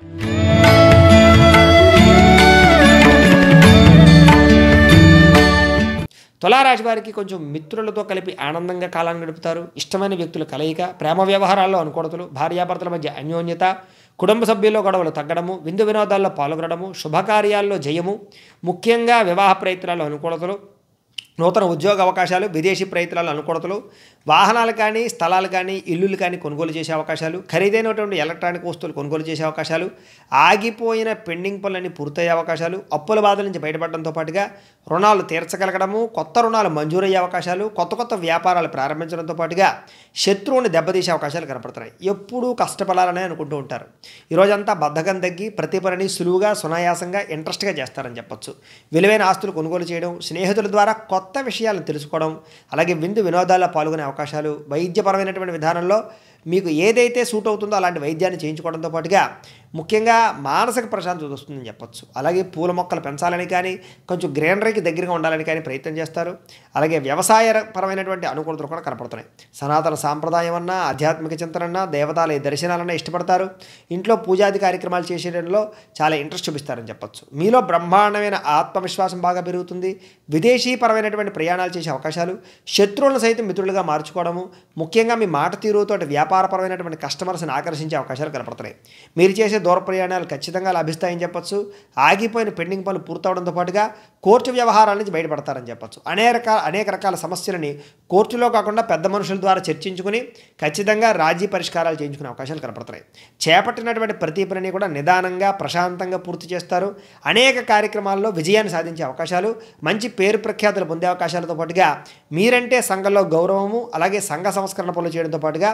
తులారాశి వారికి కొంచెం మిత్రులతో కలిపి ఆనందంగా కాలాన్ని గడుపుతారు ఇష్టమైన వ్యక్తుల కలయిక ప్రేమ వ్యవహారాల్లో అనుకూడతలు భార్యాభర్తల మధ్య అన్యోన్యత కుటుంబ సభ్యుల్లో గొడవలు తగ్గడము విందు వినోదాల్లో పాల్గొనడము శుభకార్యాల్లో జయము ముఖ్యంగా వివాహ ప్రయత్నాల్లో అనుకూలతలు నూతన ఉద్యోగ అవకాశాలు విదేశీ ప్రయత్నాలు అనుకూలతలు వాహనాలు కానీ స్థలాలు కానీ ఇల్లులు కానీ కొనుగోలు చేసే అవకాశాలు ఖరీదైనటువంటి ఎలక్ట్రానిక్ వస్తువులు కొనుగోలు చేసే అవకాశాలు ఆగిపోయిన పెండింగ్ పనులన్నీ పూర్తయ్యే అవకాశాలు అప్పుల బాధల నుంచి బయటపడడంతో పాటుగా రుణాలు తీర్చగలగడము కొత్త రుణాలు మంజూరయ్యే అవకాశాలు కొత్త కొత్త వ్యాపారాలు ప్రారంభించడంతో పాటుగా శత్రువుని దెబ్బతీసే అవకాశాలు కనపడుతున్నాయి ఎప్పుడూ కష్టపడాలని అనుకుంటూ ఉంటారు ఈరోజంతా బద్ధకం తగ్గి ప్రతి పనిని సులువుగా సునాయాసంగా ఇంట్రెస్ట్గా చేస్తారని చెప్పొచ్చు విలువైన ఆస్తులు కొనుగోలు చేయడం స్నేహితుల ద్వారా కొత్త విషయాలను తెలుసుకోవడం అలాగే విందు వినోదాల్లో పాల్గొనే అవకాశాలు వైద్యపరమైనటువంటి విధానంలో మీకు ఏదైతే సూట్ అవుతుందో అలాంటి వైద్యాన్ని చేయించుకోవడంతో పాటుగా ముఖ్యంగా మానసిక ప్రశాంతత వస్తుందని చెప్పొచ్చు అలాగే పూల మొక్కలు పెంచాలని కానీ కొంచెం గ్రీనరీకి దగ్గరగా ఉండాలని కానీ ప్రయత్నం చేస్తారు అలాగే వ్యవసాయ పరమైనటువంటి అనుకూలతలు కూడా కనపడుతున్నాయి సనాతన సాంప్రదాయం అన్నా ఆధ్యాత్మిక చింతనన్నా దేవతాలయ దర్శనాలన్నా ఇష్టపడతారు ఇంట్లో పూజాది కార్యక్రమాలు చేసేయడంలో చాలా ఇంట్రెస్ట్ చూపిస్తారని చెప్పొచ్చు మీలో బ్రహ్మాండమైన ఆత్మవిశ్వాసం బాగా పెరుగుతుంది విదేశీ పరమైనటువంటి ప్రయాణాలు చేసే అవకాశాలు శత్రువులను సైతం మిత్రులుగా మార్చుకోవడము ముఖ్యంగా మీ మాట తీరుతోటి వ్యాపారపరమైనటువంటి కస్టమర్స్ని ఆకర్షించే అవకాశాలు కనపడుతున్నాయి మీరు చేసే దూర ప్రయాణాలు ఖచ్చితంగా లభిస్తాయని చెప్పొచ్చు ఆగిపోయిన పెండింగ్ పనులు పూర్తవడంతో పాటుగా కోర్టు వ్యవహారాల నుంచి బయటపడతారని చెప్పొచ్చు అనేక రకాల అనేక రకాల సమస్యలని కోర్టులో కాకుండా పెద్ద మనుషుల ద్వారా చర్చించుకుని ఖచ్చితంగా రాజీ పరిష్కారాలు చేయించుకునే అవకాశాలు కనపడుతున్నాయి చేపట్టినటువంటి ప్రతి పనిని కూడా నిదానంగా ప్రశాంతంగా పూర్తి చేస్తారు అనేక కార్యక్రమాల్లో విజయాన్ని సాధించే అవకాశాలు మంచి పేరు ప్రఖ్యాతులు పొందే అవకాశాలతో పాటుగా మీరంటే సంఘంలో గౌరవము అలాగే సంఘ సంస్కరణ పనులు చేయడంతో పాటుగా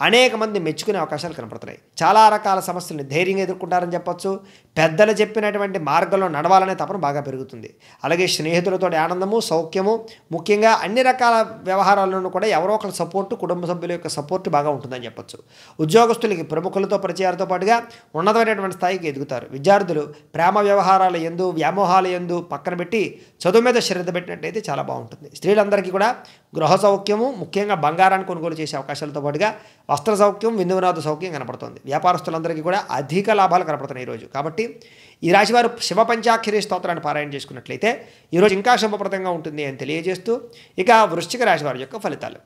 అనేక మంది మెచ్చుకునే అవకాశాలు కనపడుతున్నాయి చాలా రకాల సమస్యలను ధైర్యంగా ఎదుర్కొంటారని చెప్పొచ్చు పెద్దలు చెప్పినటువంటి మార్గంలో నడవాలనే తపన బాగా పెరుగుతుంది అలాగే స్నేహితులతో ఆనందము సౌఖ్యము ముఖ్యంగా అన్ని రకాల వ్యవహారాలను కూడా ఎవరో ఒకరి సపోర్టు కుటుంబ సభ్యుల యొక్క సపోర్ట్ బాగా ఉంటుందని చెప్పొచ్చు ఉద్యోగస్తులకి ప్రముఖులతో పరిచయాలతో పాటుగా ఉన్నతమైనటువంటి స్థాయికి ఎదుగుతారు విద్యార్థులు ప్రేమ వ్యవహారాల ఎందు వ్యామోహాల ఎందు పక్కన పెట్టి చదువు మీద శ్రద్ధ పెట్టినట్టయితే చాలా బాగుంటుంది స్త్రీలందరికీ కూడా గృహ సౌఖ్యము ముఖ్యంగా బంగారాన్ని కొనుగోలు చేసే అవకాశాలతో పాటుగా వస్త్ర సౌఖ్యం విందు వినోద సౌఖ్యం కనపడుతుంది వ్యాపారస్తులందరికీ కూడా అధిక లాభాలు కనపడుతున్నాయి ఈరోజు కాబట్టి ఈ రాశివారు శివ పంచాక్షరి స్తోత్రాన్ని పారాయణ చేసుకున్నట్లయితే ఈరోజు ఇంకా శుభప్రదంగా ఉంటుంది అని తెలియజేస్తూ ఇక వృశ్చిక రాశి వారి యొక్క ఫలితాలు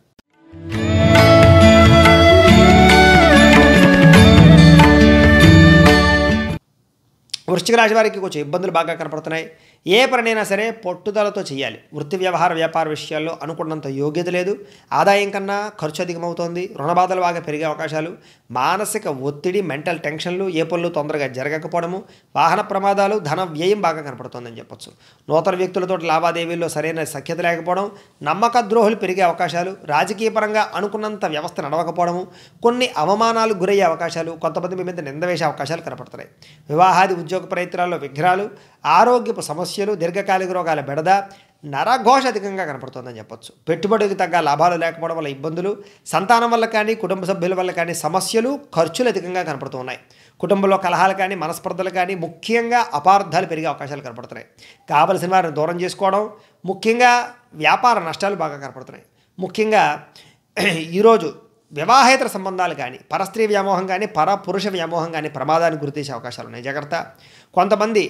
వృశ్చిక రాశి వారికి కొంచెం ఇబ్బందులు బాగా కనపడుతున్నాయి ఏ పనైనా సరే పట్టుదలతో చేయాలి వృత్తి వ్యవహార వ్యాపార విషయాల్లో అనుకున్నంత యోగ్యత లేదు ఆదాయం కన్నా ఖర్చు అధికమవుతోంది రుణబాధలు బాగా పెరిగే అవకాశాలు మానసిక ఒత్తిడి మెంటల్ టెన్షన్లు ఏ పనులు తొందరగా జరగకపోవడము వాహన ప్రమాదాలు ధన వ్యయం బాగా కనపడుతోందని చెప్పొచ్చు నూతన వ్యక్తులతో లావాదేవీల్లో సరైన సఖ్యత లేకపోవడం నమ్మక ద్రోహులు పెరిగే అవకాశాలు రాజకీయ పరంగా అనుకున్నంత వ్యవస్థ నడవకపోవడము కొన్ని అవమానాలు గురయ్యే అవకాశాలు కొంతమంది మీ మీద నింద వేసే అవకాశాలు కనపడుతున్నాయి వివాహాది ఉద్యోగ ప్రయత్నాల్లో విఘ్నాలు ఆరోగ్యపు సమస్యలు దీర్ఘకాలిక రోగాల బెడద నరఘోష అధికంగా కనపడుతుందని చెప్పొచ్చు పెట్టుబడికి తగ్గ లాభాలు లేకపోవడం వల్ల ఇబ్బందులు సంతానం వల్ల కానీ కుటుంబ సభ్యుల వల్ల కానీ సమస్యలు ఖర్చులు అధికంగా కనపడుతున్నాయి కుటుంబంలో కలహాలు కానీ మనస్పర్ధలు కానీ ముఖ్యంగా అపార్థాలు పెరిగే అవకాశాలు కనపడుతున్నాయి కావలసిన వారిని దూరం చేసుకోవడం ముఖ్యంగా వ్యాపార నష్టాలు బాగా కనపడుతున్నాయి ముఖ్యంగా ఈరోజు వివాహేతర సంబంధాలు కానీ పరస్త్రీ వ్యామోహం కానీ పర పురుష వ్యామోహం కానీ ప్రమాదానికి గురితీసే అవకాశాలు ఉన్నాయి జాగ్రత్త కొంతమంది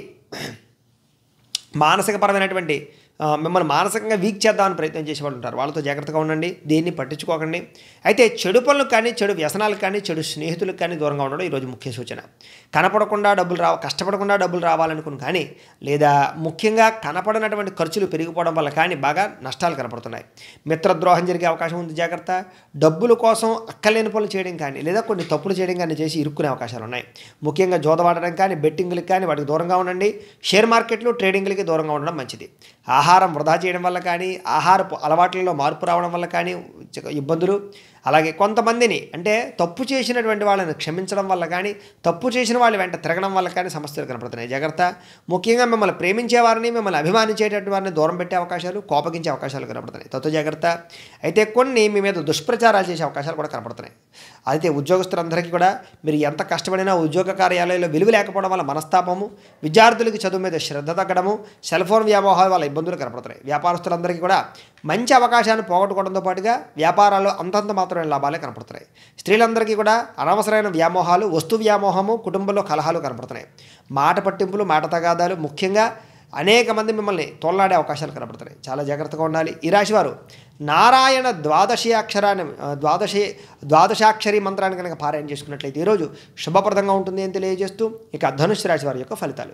మానసికపరమైనటువంటి ఆ, మిమ్మల్ని మానసికంగా వీక్ చేద్దామని ప్రయత్నం చేసే వాళ్ళు ఉంటారు వాళ్ళతో జాగ్రత్తగా ఉండండి దీన్ని పట్టించుకోకండి అయితే చెడు పనులకు కానీ చెడు వ్యసనాలకు కానీ చెడు స్నేహితులకు కానీ దూరంగా ఉండడం ఈరోజు ముఖ్య సూచన కనపడకుండా డబ్బులు రావ కష్టపడకుండా డబ్బులు రావాలనుకుని కానీ లేదా ముఖ్యంగా కనపడనటువంటి ఖర్చులు పెరిగిపోవడం వల్ల కానీ బాగా నష్టాలు కనపడుతున్నాయి మిత్రద్రోహం జరిగే అవకాశం ఉంది జాగ్రత్త డబ్బుల కోసం అక్కలేని పనులు చేయడం కానీ లేదా కొన్ని తప్పులు చేయడం కానీ చేసి ఇరుక్కునే అవకాశాలు ఉన్నాయి ముఖ్యంగా జోదవాడడం కానీ బెట్టింగ్లకు కానీ వాటికి దూరంగా ఉండండి షేర్ మార్కెట్లు ట్రేడింగ్లకి దూరంగా ఉండడం మంచిది ఆహారం వృధా చేయడం వల్ల కానీ ఆహారపు అలవాట్లలో మార్పు రావడం వల్ల కానీ చ- ఇబ్బందులు అలాగే కొంతమందిని అంటే తప్పు చేసినటువంటి వాళ్ళని క్షమించడం వల్ల కానీ తప్పు చేసిన వాళ్ళ వెంట తిరగడం వల్ల కానీ సమస్యలు కనపడుతున్నాయి జాగ్రత్త ముఖ్యంగా మిమ్మల్ని ప్రేమించే వారిని మిమ్మల్ని అభిమానించేటటువంటి వారిని దూరం పెట్టే అవకాశాలు కోపగించే అవకాశాలు కనపడుతున్నాయి తత్వ జాగ్రత్త అయితే కొన్ని మీ మీద దుష్ప్రచారాలు చేసే అవకాశాలు కూడా కనపడుతున్నాయి అయితే ఉద్యోగస్తులందరికీ కూడా మీరు ఎంత కష్టపడినా ఉద్యోగ కార్యాలయంలో విలువ లేకపోవడం వల్ల మనస్తాపము విద్యార్థులకి చదువు మీద శ్రద్ధ తగ్గడము సెల్ ఫోన్ వ్యామోహాల వల్ల ఇబ్బందులు కనపడుతున్నాయి వ్యాపారస్తులందరికీ కూడా మంచి అవకాశాన్ని పోగొట్టుకోవడంతో పాటుగా వ్యాపారాల్లో అంతంత మాత్రమే లాభాలే కనపడుతున్నాయి స్త్రీలందరికీ కూడా అనవసరమైన వ్యామోహాలు వస్తు వ్యామోహము కుటుంబంలో కలహాలు కనపడుతున్నాయి మాట పట్టింపులు మాట తగాదాలు ముఖ్యంగా అనేక మంది మిమ్మల్ని తోలాడే అవకాశాలు కనపడుతున్నాయి చాలా జాగ్రత్తగా ఉండాలి ఈ రాశి వారు నారాయణ ద్వాదశి అక్షరాన్ని ఆ, ద్వాదశి ద్వాదశాక్షరి మంత్రాన్ని కనుక పారాయణ చేసుకున్నట్లయితే ఈరోజు శుభప్రదంగా ఉంటుంది అని తెలియజేస్తూ ఇక ధనుష్ రాశి వారి యొక్క ఫలితాలు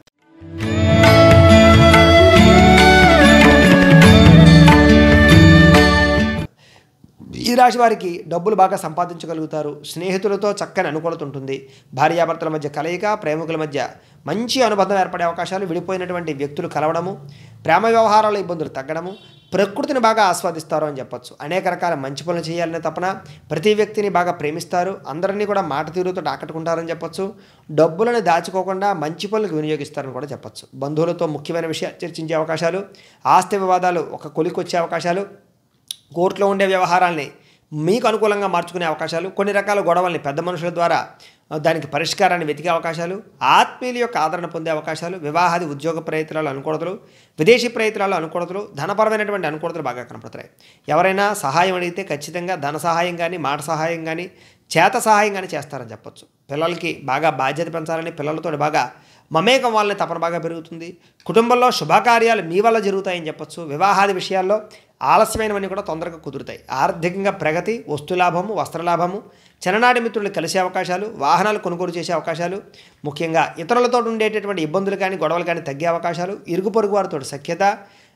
ఈ రాశి వారికి డబ్బులు బాగా సంపాదించగలుగుతారు స్నేహితులతో చక్కని అనుకూలత ఉంటుంది భార్యాభర్తల మధ్య కలయిక ప్రేమికుల మధ్య మంచి అనుబంధం ఏర్పడే అవకాశాలు విడిపోయినటువంటి వ్యక్తులు కలవడము ప్రేమ వ్యవహారాల ఇబ్బందులు తగ్గడము ప్రకృతిని బాగా ఆస్వాదిస్తారు అని చెప్పొచ్చు అనేక రకాల మంచి పనులు చేయాలనే తపన ప్రతి వ్యక్తిని బాగా ప్రేమిస్తారు అందరినీ కూడా మాట తీరుతో ఆకట్టుకుంటారని చెప్పొచ్చు డబ్బులను దాచుకోకుండా మంచి పనులకు వినియోగిస్తారని కూడా చెప్పొచ్చు బంధువులతో ముఖ్యమైన విషయాలు చర్చించే అవకాశాలు ఆస్తి వివాదాలు ఒక కొలికొచ్చే అవకాశాలు కోర్టులో ఉండే వ్యవహారాల్ని మీకు అనుకూలంగా మార్చుకునే అవకాశాలు కొన్ని రకాల గొడవల్ని పెద్ద మనుషుల ద్వారా ఆ, దానికి పరిష్కారాన్ని వెతికే అవకాశాలు ఆత్మీయుల యొక్క ఆదరణ పొందే అవకాశాలు వివాహాది ఉద్యోగ ప్రయత్నాలు అనుకూలతలు విదేశీ ప్రయత్నాలు అనుకూలతలు ధనపరమైనటువంటి అనుకూలతలు బాగా కనపడుతున్నాయి ఎవరైనా సహాయం అడిగితే ఖచ్చితంగా ధన సహాయం కానీ మాట సహాయం కానీ చేత సహాయం కానీ చేస్తారని చెప్పొచ్చు పిల్లలకి బాగా బాధ్యత పెంచాలని పిల్లలతో బాగా మమేకం వాళ్ళని తపన బాగా పెరుగుతుంది కుటుంబంలో శుభకార్యాలు మీ వల్ల జరుగుతాయని చెప్పొచ్చు వివాహాది విషయాల్లో ఆలస్యమైనవన్నీ కూడా తొందరగా కుదురుతాయి ఆర్థికంగా ప్రగతి వస్తులాభము వస్త్రలాభము చిన్ననాటి మిత్రులు కలిసే అవకాశాలు వాహనాలు కొనుగోలు చేసే అవకాశాలు ముఖ్యంగా ఇతరులతో ఉండేటటువంటి ఇబ్బందులు కానీ గొడవలు కానీ తగ్గే అవకాశాలు ఇరుగు పొరుగు వారితో సఖ్యత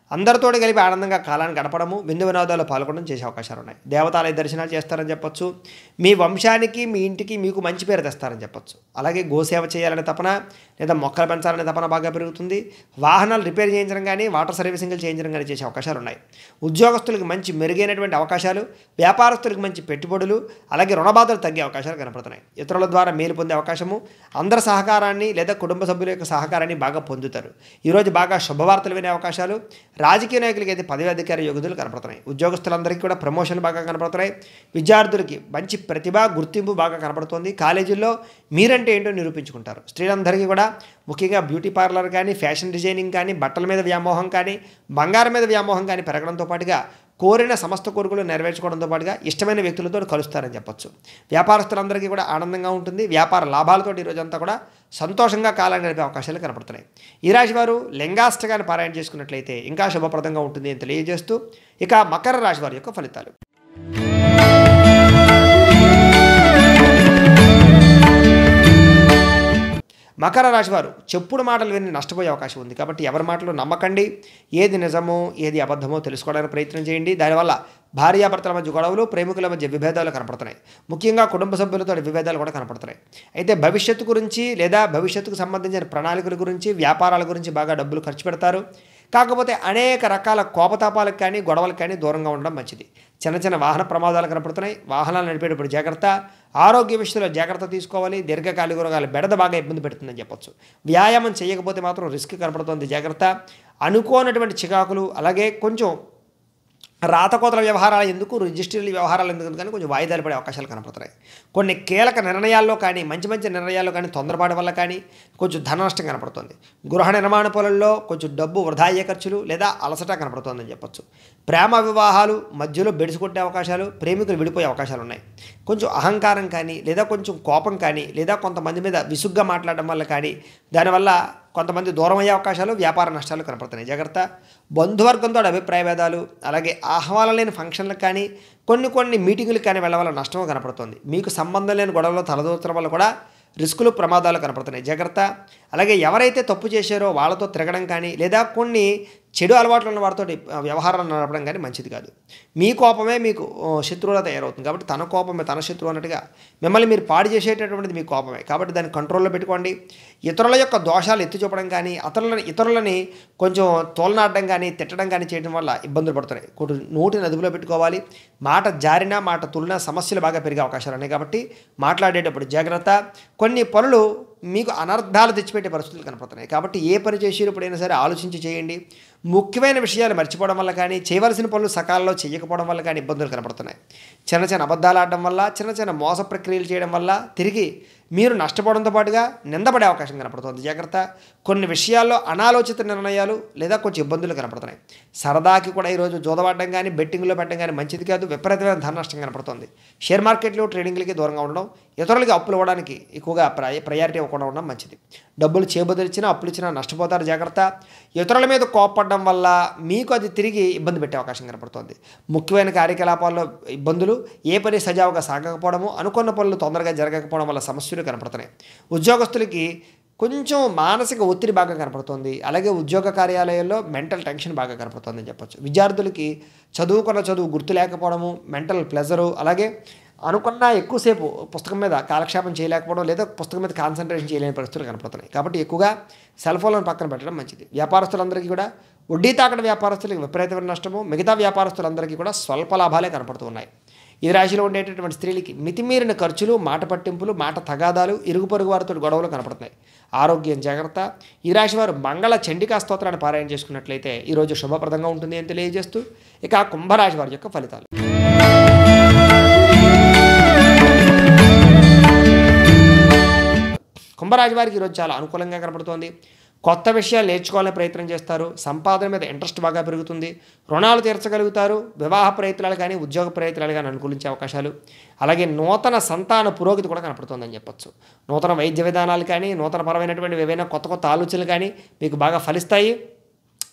అందరితోటి కలిపి ఆనందంగా కాలాన్ని గడపడము విందు వినోదాల్లో పాల్గొనడం చేసే అవకాశాలు ఉన్నాయి దేవతాలయ దర్శనాలు చేస్తారని చెప్పొచ్చు మీ వంశానికి మీ ఇంటికి మీకు మంచి పేరు తెస్తారని చెప్పొచ్చు అలాగే గోసేవ చేయాలనే తపన లేదా మొక్కలు పెంచాలనే తపన బాగా పెరుగుతుంది వాహనాలు రిపేర్ చేయించడం కానీ వాటర్ సర్వీసింగ్లు చేయించడం కానీ చేసే అవకాశాలు ఉన్నాయి ఉద్యోగస్తులకు మంచి మెరుగైనటువంటి అవకాశాలు వ్యాపారస్తులకు మంచి పెట్టుబడులు అలాగే రుణబాధలు తగ్గే అవకాశాలు కనపడుతున్నాయి ఇతరుల ద్వారా మేలు పొందే అవకాశము అందరి సహకారాన్ని లేదా కుటుంబ సభ్యుల యొక్క సహకారాన్ని బాగా పొందుతారు ఈరోజు బాగా శుభవార్తలు వినే అవకాశాలు రాజకీయ నాయకులకి అయితే పదవి అధికార యోగ్యతలు కనపడుతున్నాయి ఉద్యోగస్తులందరికీ కూడా ప్రమోషన్లు బాగా కనపడుతున్నాయి విద్యార్థులకి మంచి ప్రతిభ గుర్తింపు బాగా కనపడుతుంది కాలేజీల్లో మీరంటే ఏంటో నిరూపించుకుంటారు స్త్రీలందరికీ కూడా ముఖ్యంగా బ్యూటీ పార్లర్ కానీ ఫ్యాషన్ డిజైనింగ్ కానీ బట్టల మీద వ్యామోహం కానీ బంగారం మీద వ్యామోహం కానీ పెరగడంతో పాటుగా కోరిన సమస్త కోరికలు నెరవేర్చుకోవడంతో పాటుగా ఇష్టమైన వ్యక్తులతో కలుస్తారని చెప్పొచ్చు వ్యాపారస్తులందరికీ కూడా ఆనందంగా ఉంటుంది వ్యాపార లాభాలతో ఈ రోజంతా కూడా సంతోషంగా కాలాన్ని గడిపే అవకాశాలు కనపడుతున్నాయి ఈ రాశి వారు లింగాష్టకాన్ని పారాయణ చేసుకున్నట్లయితే ఇంకా శుభప్రదంగా ఉంటుంది అని తెలియజేస్తూ ఇక మకర రాశి వారి యొక్క ఫలితాలు మకర రాశి వారు చెప్పుడు మాటలు విని నష్టపోయే అవకాశం ఉంది కాబట్టి ఎవరి మాటలు నమ్మకండి ఏది నిజమో ఏది అబద్ధమో తెలుసుకోవడానికి ప్రయత్నం చేయండి దానివల్ల భార్యాభర్తల మధ్య గొడవలు ప్రేమికుల మధ్య విభేదాలు కనపడుతున్నాయి ముఖ్యంగా కుటుంబ సభ్యులతో విభేదాలు కూడా కనపడుతున్నాయి అయితే భవిష్యత్తు గురించి లేదా భవిష్యత్తుకు సంబంధించిన ప్రణాళికల గురించి వ్యాపారాల గురించి బాగా డబ్బులు ఖర్చు పెడతారు కాకపోతే అనేక రకాల కోపతాపాలకు కానీ గొడవలకు కానీ దూరంగా ఉండడం మంచిది చిన్న చిన్న వాహన ప్రమాదాలు కనపడుతున్నాయి వాహనాలు నడిపేటప్పుడు జాగ్రత్త ఆరోగ్య విషయంలో జాగ్రత్త తీసుకోవాలి దీర్ఘకాలిక రోగాలు బెడద బాగా ఇబ్బంది పెడుతుందని చెప్పొచ్చు వ్యాయామం చేయకపోతే మాత్రం రిస్క్ కనపడుతుంది జాగ్రత్త అనుకోనటువంటి చికాకులు అలాగే కొంచెం రాతకోతల వ్యవహారాలు ఎందుకు రిజిస్ట్రీల వ్యవహారాలు ఎందుకు కానీ కొంచెం వాయిదాలు పడే అవకాశాలు కనపడుతున్నాయి కొన్ని కీలక నిర్ణయాల్లో కానీ మంచి మంచి నిర్ణయాల్లో కానీ తొందరపాటు వల్ల కానీ కొంచెం ధన నష్టం కనపడుతుంది గృహ నిర్మాణ పనుల్లో కొంచెం డబ్బు వృధా అయ్యే ఖర్చులు లేదా అలసట కనపడుతుందని చెప్పొచ్చు ప్రేమ వివాహాలు మధ్యలో బెడిసికొట్టే అవకాశాలు ప్రేమికులు విడిపోయే అవకాశాలు ఉన్నాయి కొంచెం అహంకారం కానీ లేదా కొంచెం కోపం కానీ లేదా కొంతమంది మీద విసుగ్గా మాట్లాడడం వల్ల కానీ దానివల్ల కొంతమంది దూరం అయ్యే అవకాశాలు వ్యాపార నష్టాలు కనపడుతున్నాయి జాగ్రత్త బంధువర్గంతో అభిప్రాయ భేదాలు అలాగే ఆహ్వానం లేని ఫంక్షన్లకు కానీ కొన్ని కొన్ని మీటింగులకు కానీ వెళ్ళవల్ల నష్టం కనపడుతుంది మీకు సంబంధం లేని గొడవలో తలదూచడం వల్ల కూడా రిస్కులు ప్రమాదాలు కనపడుతున్నాయి జాగ్రత్త అలాగే ఎవరైతే తప్పు చేశారో వాళ్ళతో తిరగడం కానీ లేదా కొన్ని చెడు అలవాట్లు ఉన్న వారితో వ్యవహారం నడపడం కానీ మంచిది కాదు మీ కోపమే మీకు ఆ, శత్రువులా తయారవుతుంది కాబట్టి తన కోపమే తన శత్రువు అన్నట్టుగా మిమ్మల్ని మీరు పాడు చేసేటటువంటిది మీ కోపమే కాబట్టి దాన్ని కంట్రోల్లో పెట్టుకోండి ఇతరుల యొక్క దోషాలు ఎత్తి చూపడం కానీ ఇతరులని ఇతరులని కొంచెం తోలనాడడం కానీ తిట్టడం కానీ చేయడం వల్ల ఇబ్బందులు పడుతున్నాయి కొన్ని నోటిని అదుపులో పెట్టుకోవాలి మాట జారినా మాట తులినా సమస్యలు బాగా పెరిగే అవకాశాలు ఉన్నాయి కాబట్టి మాట్లాడేటప్పుడు జాగ్రత్త కొన్ని పనులు మీకు అనర్థాలు తెచ్చిపెట్టే పరిస్థితులు కనపడుతున్నాయి కాబట్టి ఏ పని చేసేటప్పుడైనా సరే ఆలోచించి చేయండి ముఖ్యమైన విషయాలు మర్చిపోవడం వల్ల కానీ చేయవలసిన పనులు సకాలంలో చేయకపోవడం వల్ల కానీ ఇబ్బందులు కనపడుతున్నాయి చిన్న చిన్న అబద్ధాలు ఆడడం వల్ల చిన్న చిన్న మోస ప్రక్రియలు చేయడం వల్ల తిరిగి మీరు నష్టపోవడంతో పాటుగా నిందపడే అవకాశం కనపడుతుంది జాగ్రత్త కొన్ని విషయాల్లో అనాలోచిత నిర్ణయాలు లేదా కొంచెం ఇబ్బందులు కనపడుతున్నాయి సరదాకి కూడా ఈరోజు జోదవాడడం కానీ బెట్టింగ్లో పెట్టడం కానీ మంచిది కాదు విపరీతమైన ధన నష్టం కనపడుతుంది షేర్ మార్కెట్లో ట్రేడింగ్లకి దూరంగా ఉండడం ఇతరులకి అప్పులు ఇవ్వడానికి ఎక్కువగా ప్రయ ప్రయారిటీ ఇవ్వకుండా ఉండడం మంచిది డబ్బులు చేబదిలిచ్చినా అప్పులు ఇచ్చినా నష్టపోతారు జాగ్రత్త ఇతరుల మీద కోపపడడం వల్ల మీకు అది తిరిగి ఇబ్బంది పెట్టే అవకాశం కనపడుతుంది ముఖ్యమైన కార్యకలాపాల్లో ఇబ్బందులు ఏ పని సజావుగా సాగకపోవడము అనుకున్న పనులు తొందరగా జరగకపోవడం వల్ల సమస్యలు కనపడుతున్నాయి ఉద్యోగస్తులకి కొంచెం మానసిక ఒత్తిడి బాగా కనపడుతుంది అలాగే ఉద్యోగ కార్యాలయాల్లో మెంటల్ టెన్షన్ బాగా కనపడుతుందని చెప్పొచ్చు విద్యార్థులకి చదువుకున్న చదువు గుర్తు లేకపోవడము మెంటల్ ప్లెజరు అలాగే అనుకున్న ఎక్కువసేపు పుస్తకం మీద కాలక్షేపం చేయలేకపోవడం లేదా పుస్తకం మీద కాన్సన్ట్రేషన్ చేయలేని పరిస్థితులు కనపడుతున్నాయి కాబట్టి ఎక్కువగా సెల్ ఫోన్లను పక్కన పెట్టడం మంచిది వ్యాపారస్తులందరికీ కూడా వడ్డీ తాకడ వ్యాపారస్తులకు విపరీతమైన నష్టము మిగతా వ్యాపారస్తులందరికీ కూడా స్వల్ప లాభాలే కనపడుతూ ఉన్నాయి ఈ రాశిలో ఉండేటటువంటి స్త్రీలకి మితిమీరిన ఖర్చులు మాట పట్టింపులు మాట తగాదాలు ఇరుగు పొరుగు వారితో గొడవలు కనపడుతున్నాయి ఆరోగ్యం జాగ్రత్త ఈ రాశి వారు మంగళ చండికా స్తోత్రాన్ని పారాయణ చేసుకున్నట్లయితే ఈరోజు శుభప్రదంగా ఉంటుంది అని తెలియజేస్తూ ఇక ఆ కుంభరాశి వారి యొక్క ఫలితాలు కుంభరాశి వారికి ఈరోజు చాలా అనుకూలంగా కనపడుతోంది కొత్త విషయాలు నేర్చుకోవాలని ప్రయత్నం చేస్తారు సంపాదన మీద ఇంట్రెస్ట్ బాగా పెరుగుతుంది రుణాలు తీర్చగలుగుతారు వివాహ ప్రయత్నాలు కానీ ఉద్యోగ ప్రయత్నాలు కానీ అనుకూలించే అవకాశాలు అలాగే నూతన సంతాన పురోగతి కూడా కనపడుతుందని చెప్పొచ్చు నూతన వైద్య విధానాలు కానీ నూతన పరమైనటువంటి ఏవైనా కొత్త కొత్త ఆలోచనలు కానీ మీకు బాగా ఫలిస్తాయి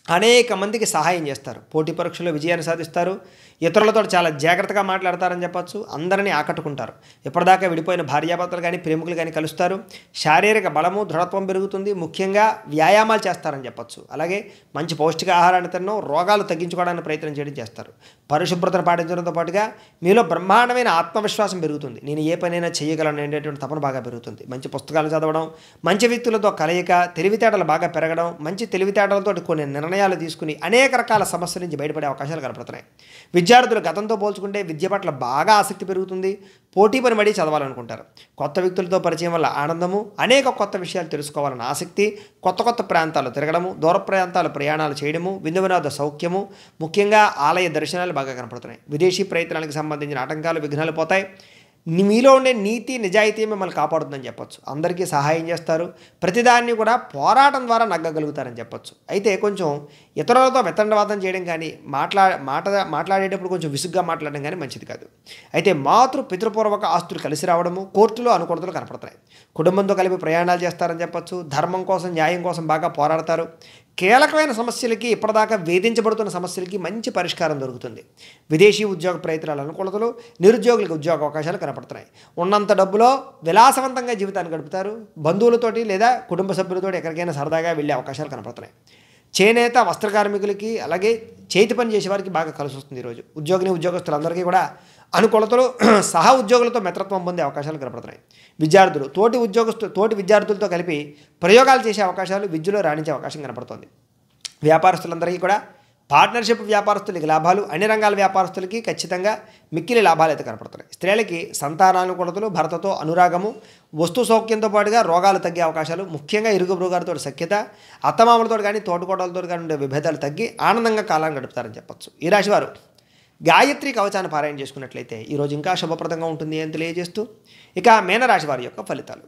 అనేక మందికి సహాయం చేస్తారు పోటీ పరీక్షల్లో విజయాన్ని సాధిస్తారు ఇతరులతో చాలా జాగ్రత్తగా మాట్లాడతారని చెప్పొచ్చు అందరినీ ఆకట్టుకుంటారు ఇప్పటిదాకా విడిపోయిన భార్యాభర్తలు కానీ ప్రేమికులు కానీ కలుస్తారు శారీరక బలము దృఢత్వం పెరుగుతుంది ముఖ్యంగా వ్యాయామాలు చేస్తారని చెప్పొచ్చు అలాగే మంచి పౌష్టిక ఆహారాన్ని తినడం రోగాలు తగ్గించుకోవడానికి ప్రయత్నం చేయడం చేస్తారు పరిశుభ్రతను పాటించడంతో పాటుగా మీలో బ్రహ్మాండమైన ఆత్మవిశ్వాసం పెరుగుతుంది నేను ఏ పనైనా చేయగలను అనేటువంటి తపన బాగా పెరుగుతుంది మంచి పుస్తకాలు చదవడం మంచి వ్యక్తులతో కలయిక తెలివితేటలు బాగా పెరగడం మంచి తెలివితేటలతో కొన్ని నిర్ణయాలు తీసుకుని అనేక రకాల సమస్యల నుంచి బయటపడే అవకాశాలు కనపడుతున్నాయి విద్యార్థులు గతంతో పోల్చుకుంటే విద్య పట్ల బాగా ఆసక్తి పెరుగుతుంది పోటీ పని పడి చదవాలనుకుంటారు కొత్త వ్యక్తులతో పరిచయం వల్ల ఆనందము అనేక కొత్త విషయాలు తెలుసుకోవాలన్న ఆసక్తి కొత్త కొత్త ప్రాంతాలు తిరగడము దూర ప్రాంతాలు ప్రయాణాలు చేయడము విందు వినోద సౌఖ్యము ముఖ్యంగా ఆలయ దర్శనాలు బాగా కనపడుతున్నాయి విదేశీ ప్రయత్నాలకు సంబంధించిన ఆటంకాలు విఘ్నాలు పోతాయి ని- మీలో ఉండే నీతి నిజాయితీ మిమ్మల్ని కాపాడుతుందని చెప్పొచ్చు అందరికీ సహాయం చేస్తారు ప్రతిదాన్ని కూడా పోరాటం ద్వారా నగ్గగలుగుతారని చెప్పొచ్చు అయితే కొంచెం ఇతరులతో వెతండవాదం చేయడం కానీ మాట్లా మాట మాట్లాడేటప్పుడు కొంచెం విసుగ్గా మాట్లాడడం కానీ మంచిది కాదు అయితే మాతృ పితృపూర్వక ఆస్తులు కలిసి రావడము కోర్టులో అనుకూలతలు కనపడతాయి కుటుంబంతో కలిపి ప్రయాణాలు చేస్తారని చెప్పొచ్చు ధర్మం కోసం న్యాయం కోసం బాగా పోరాడతారు కీలకమైన సమస్యలకి ఇప్పటిదాకా వేధించబడుతున్న సమస్యలకి మంచి పరిష్కారం దొరుకుతుంది విదేశీ ఉద్యోగ ప్రయత్నాల అనుకూలతలు నిరుద్యోగులకు ఉద్యోగ అవకాశాలు కనపడుతున్నాయి ఉన్నంత డబ్బులో విలాసవంతంగా జీవితాన్ని గడుపుతారు బంధువులతోటి లేదా కుటుంబ సభ్యులతోటి ఎక్కడికైనా సరదాగా వెళ్ళే అవకాశాలు కనపడుతున్నాయి చేనేత వస్త్ర కార్మికులకి అలాగే చేతి పని చేసే వారికి బాగా కలిసి వస్తుంది ఈరోజు ఉద్యోగిని ఉద్యోగస్తులందరికీ కూడా అనుకూలతలు సహా ఉద్యోగులతో మిత్రత్వం పొందే అవకాశాలు కనపడుతున్నాయి విద్యార్థులు తోటి ఉద్యోగస్తు తోటి విద్యార్థులతో కలిపి ప్రయోగాలు చేసే అవకాశాలు విద్యలో రాణించే అవకాశం కనపడుతోంది వ్యాపారస్తులందరికీ కూడా పార్ట్నర్షిప్ వ్యాపారస్తులకి లాభాలు అన్ని రంగాల వ్యాపారస్తులకి ఖచ్చితంగా మిక్కిలి లాభాలు అయితే కనపడుతున్నాయి స్త్రీలకి సంతానానుకూలతలు భర్తతో అనురాగము వస్తు సౌఖ్యంతో పాటుగా రోగాలు తగ్గే అవకాశాలు ముఖ్యంగా ఇరుగు బృగాలతో సఖ్యత అత్తమామలతో కానీ తోటకోటలతో కానీ ఉండే విభేదాలు తగ్గి ఆనందంగా కాలాన్ని గడుపుతారని చెప్పొచ్చు ఈ రాశివారు గాయత్రి కవచాన్ని పారాయణ చేసుకున్నట్లయితే ఈరోజు ఇంకా శుభప్రదంగా ఉంటుంది అని తెలియజేస్తూ ఇక మీనరాశి వారి యొక్క ఫలితాలు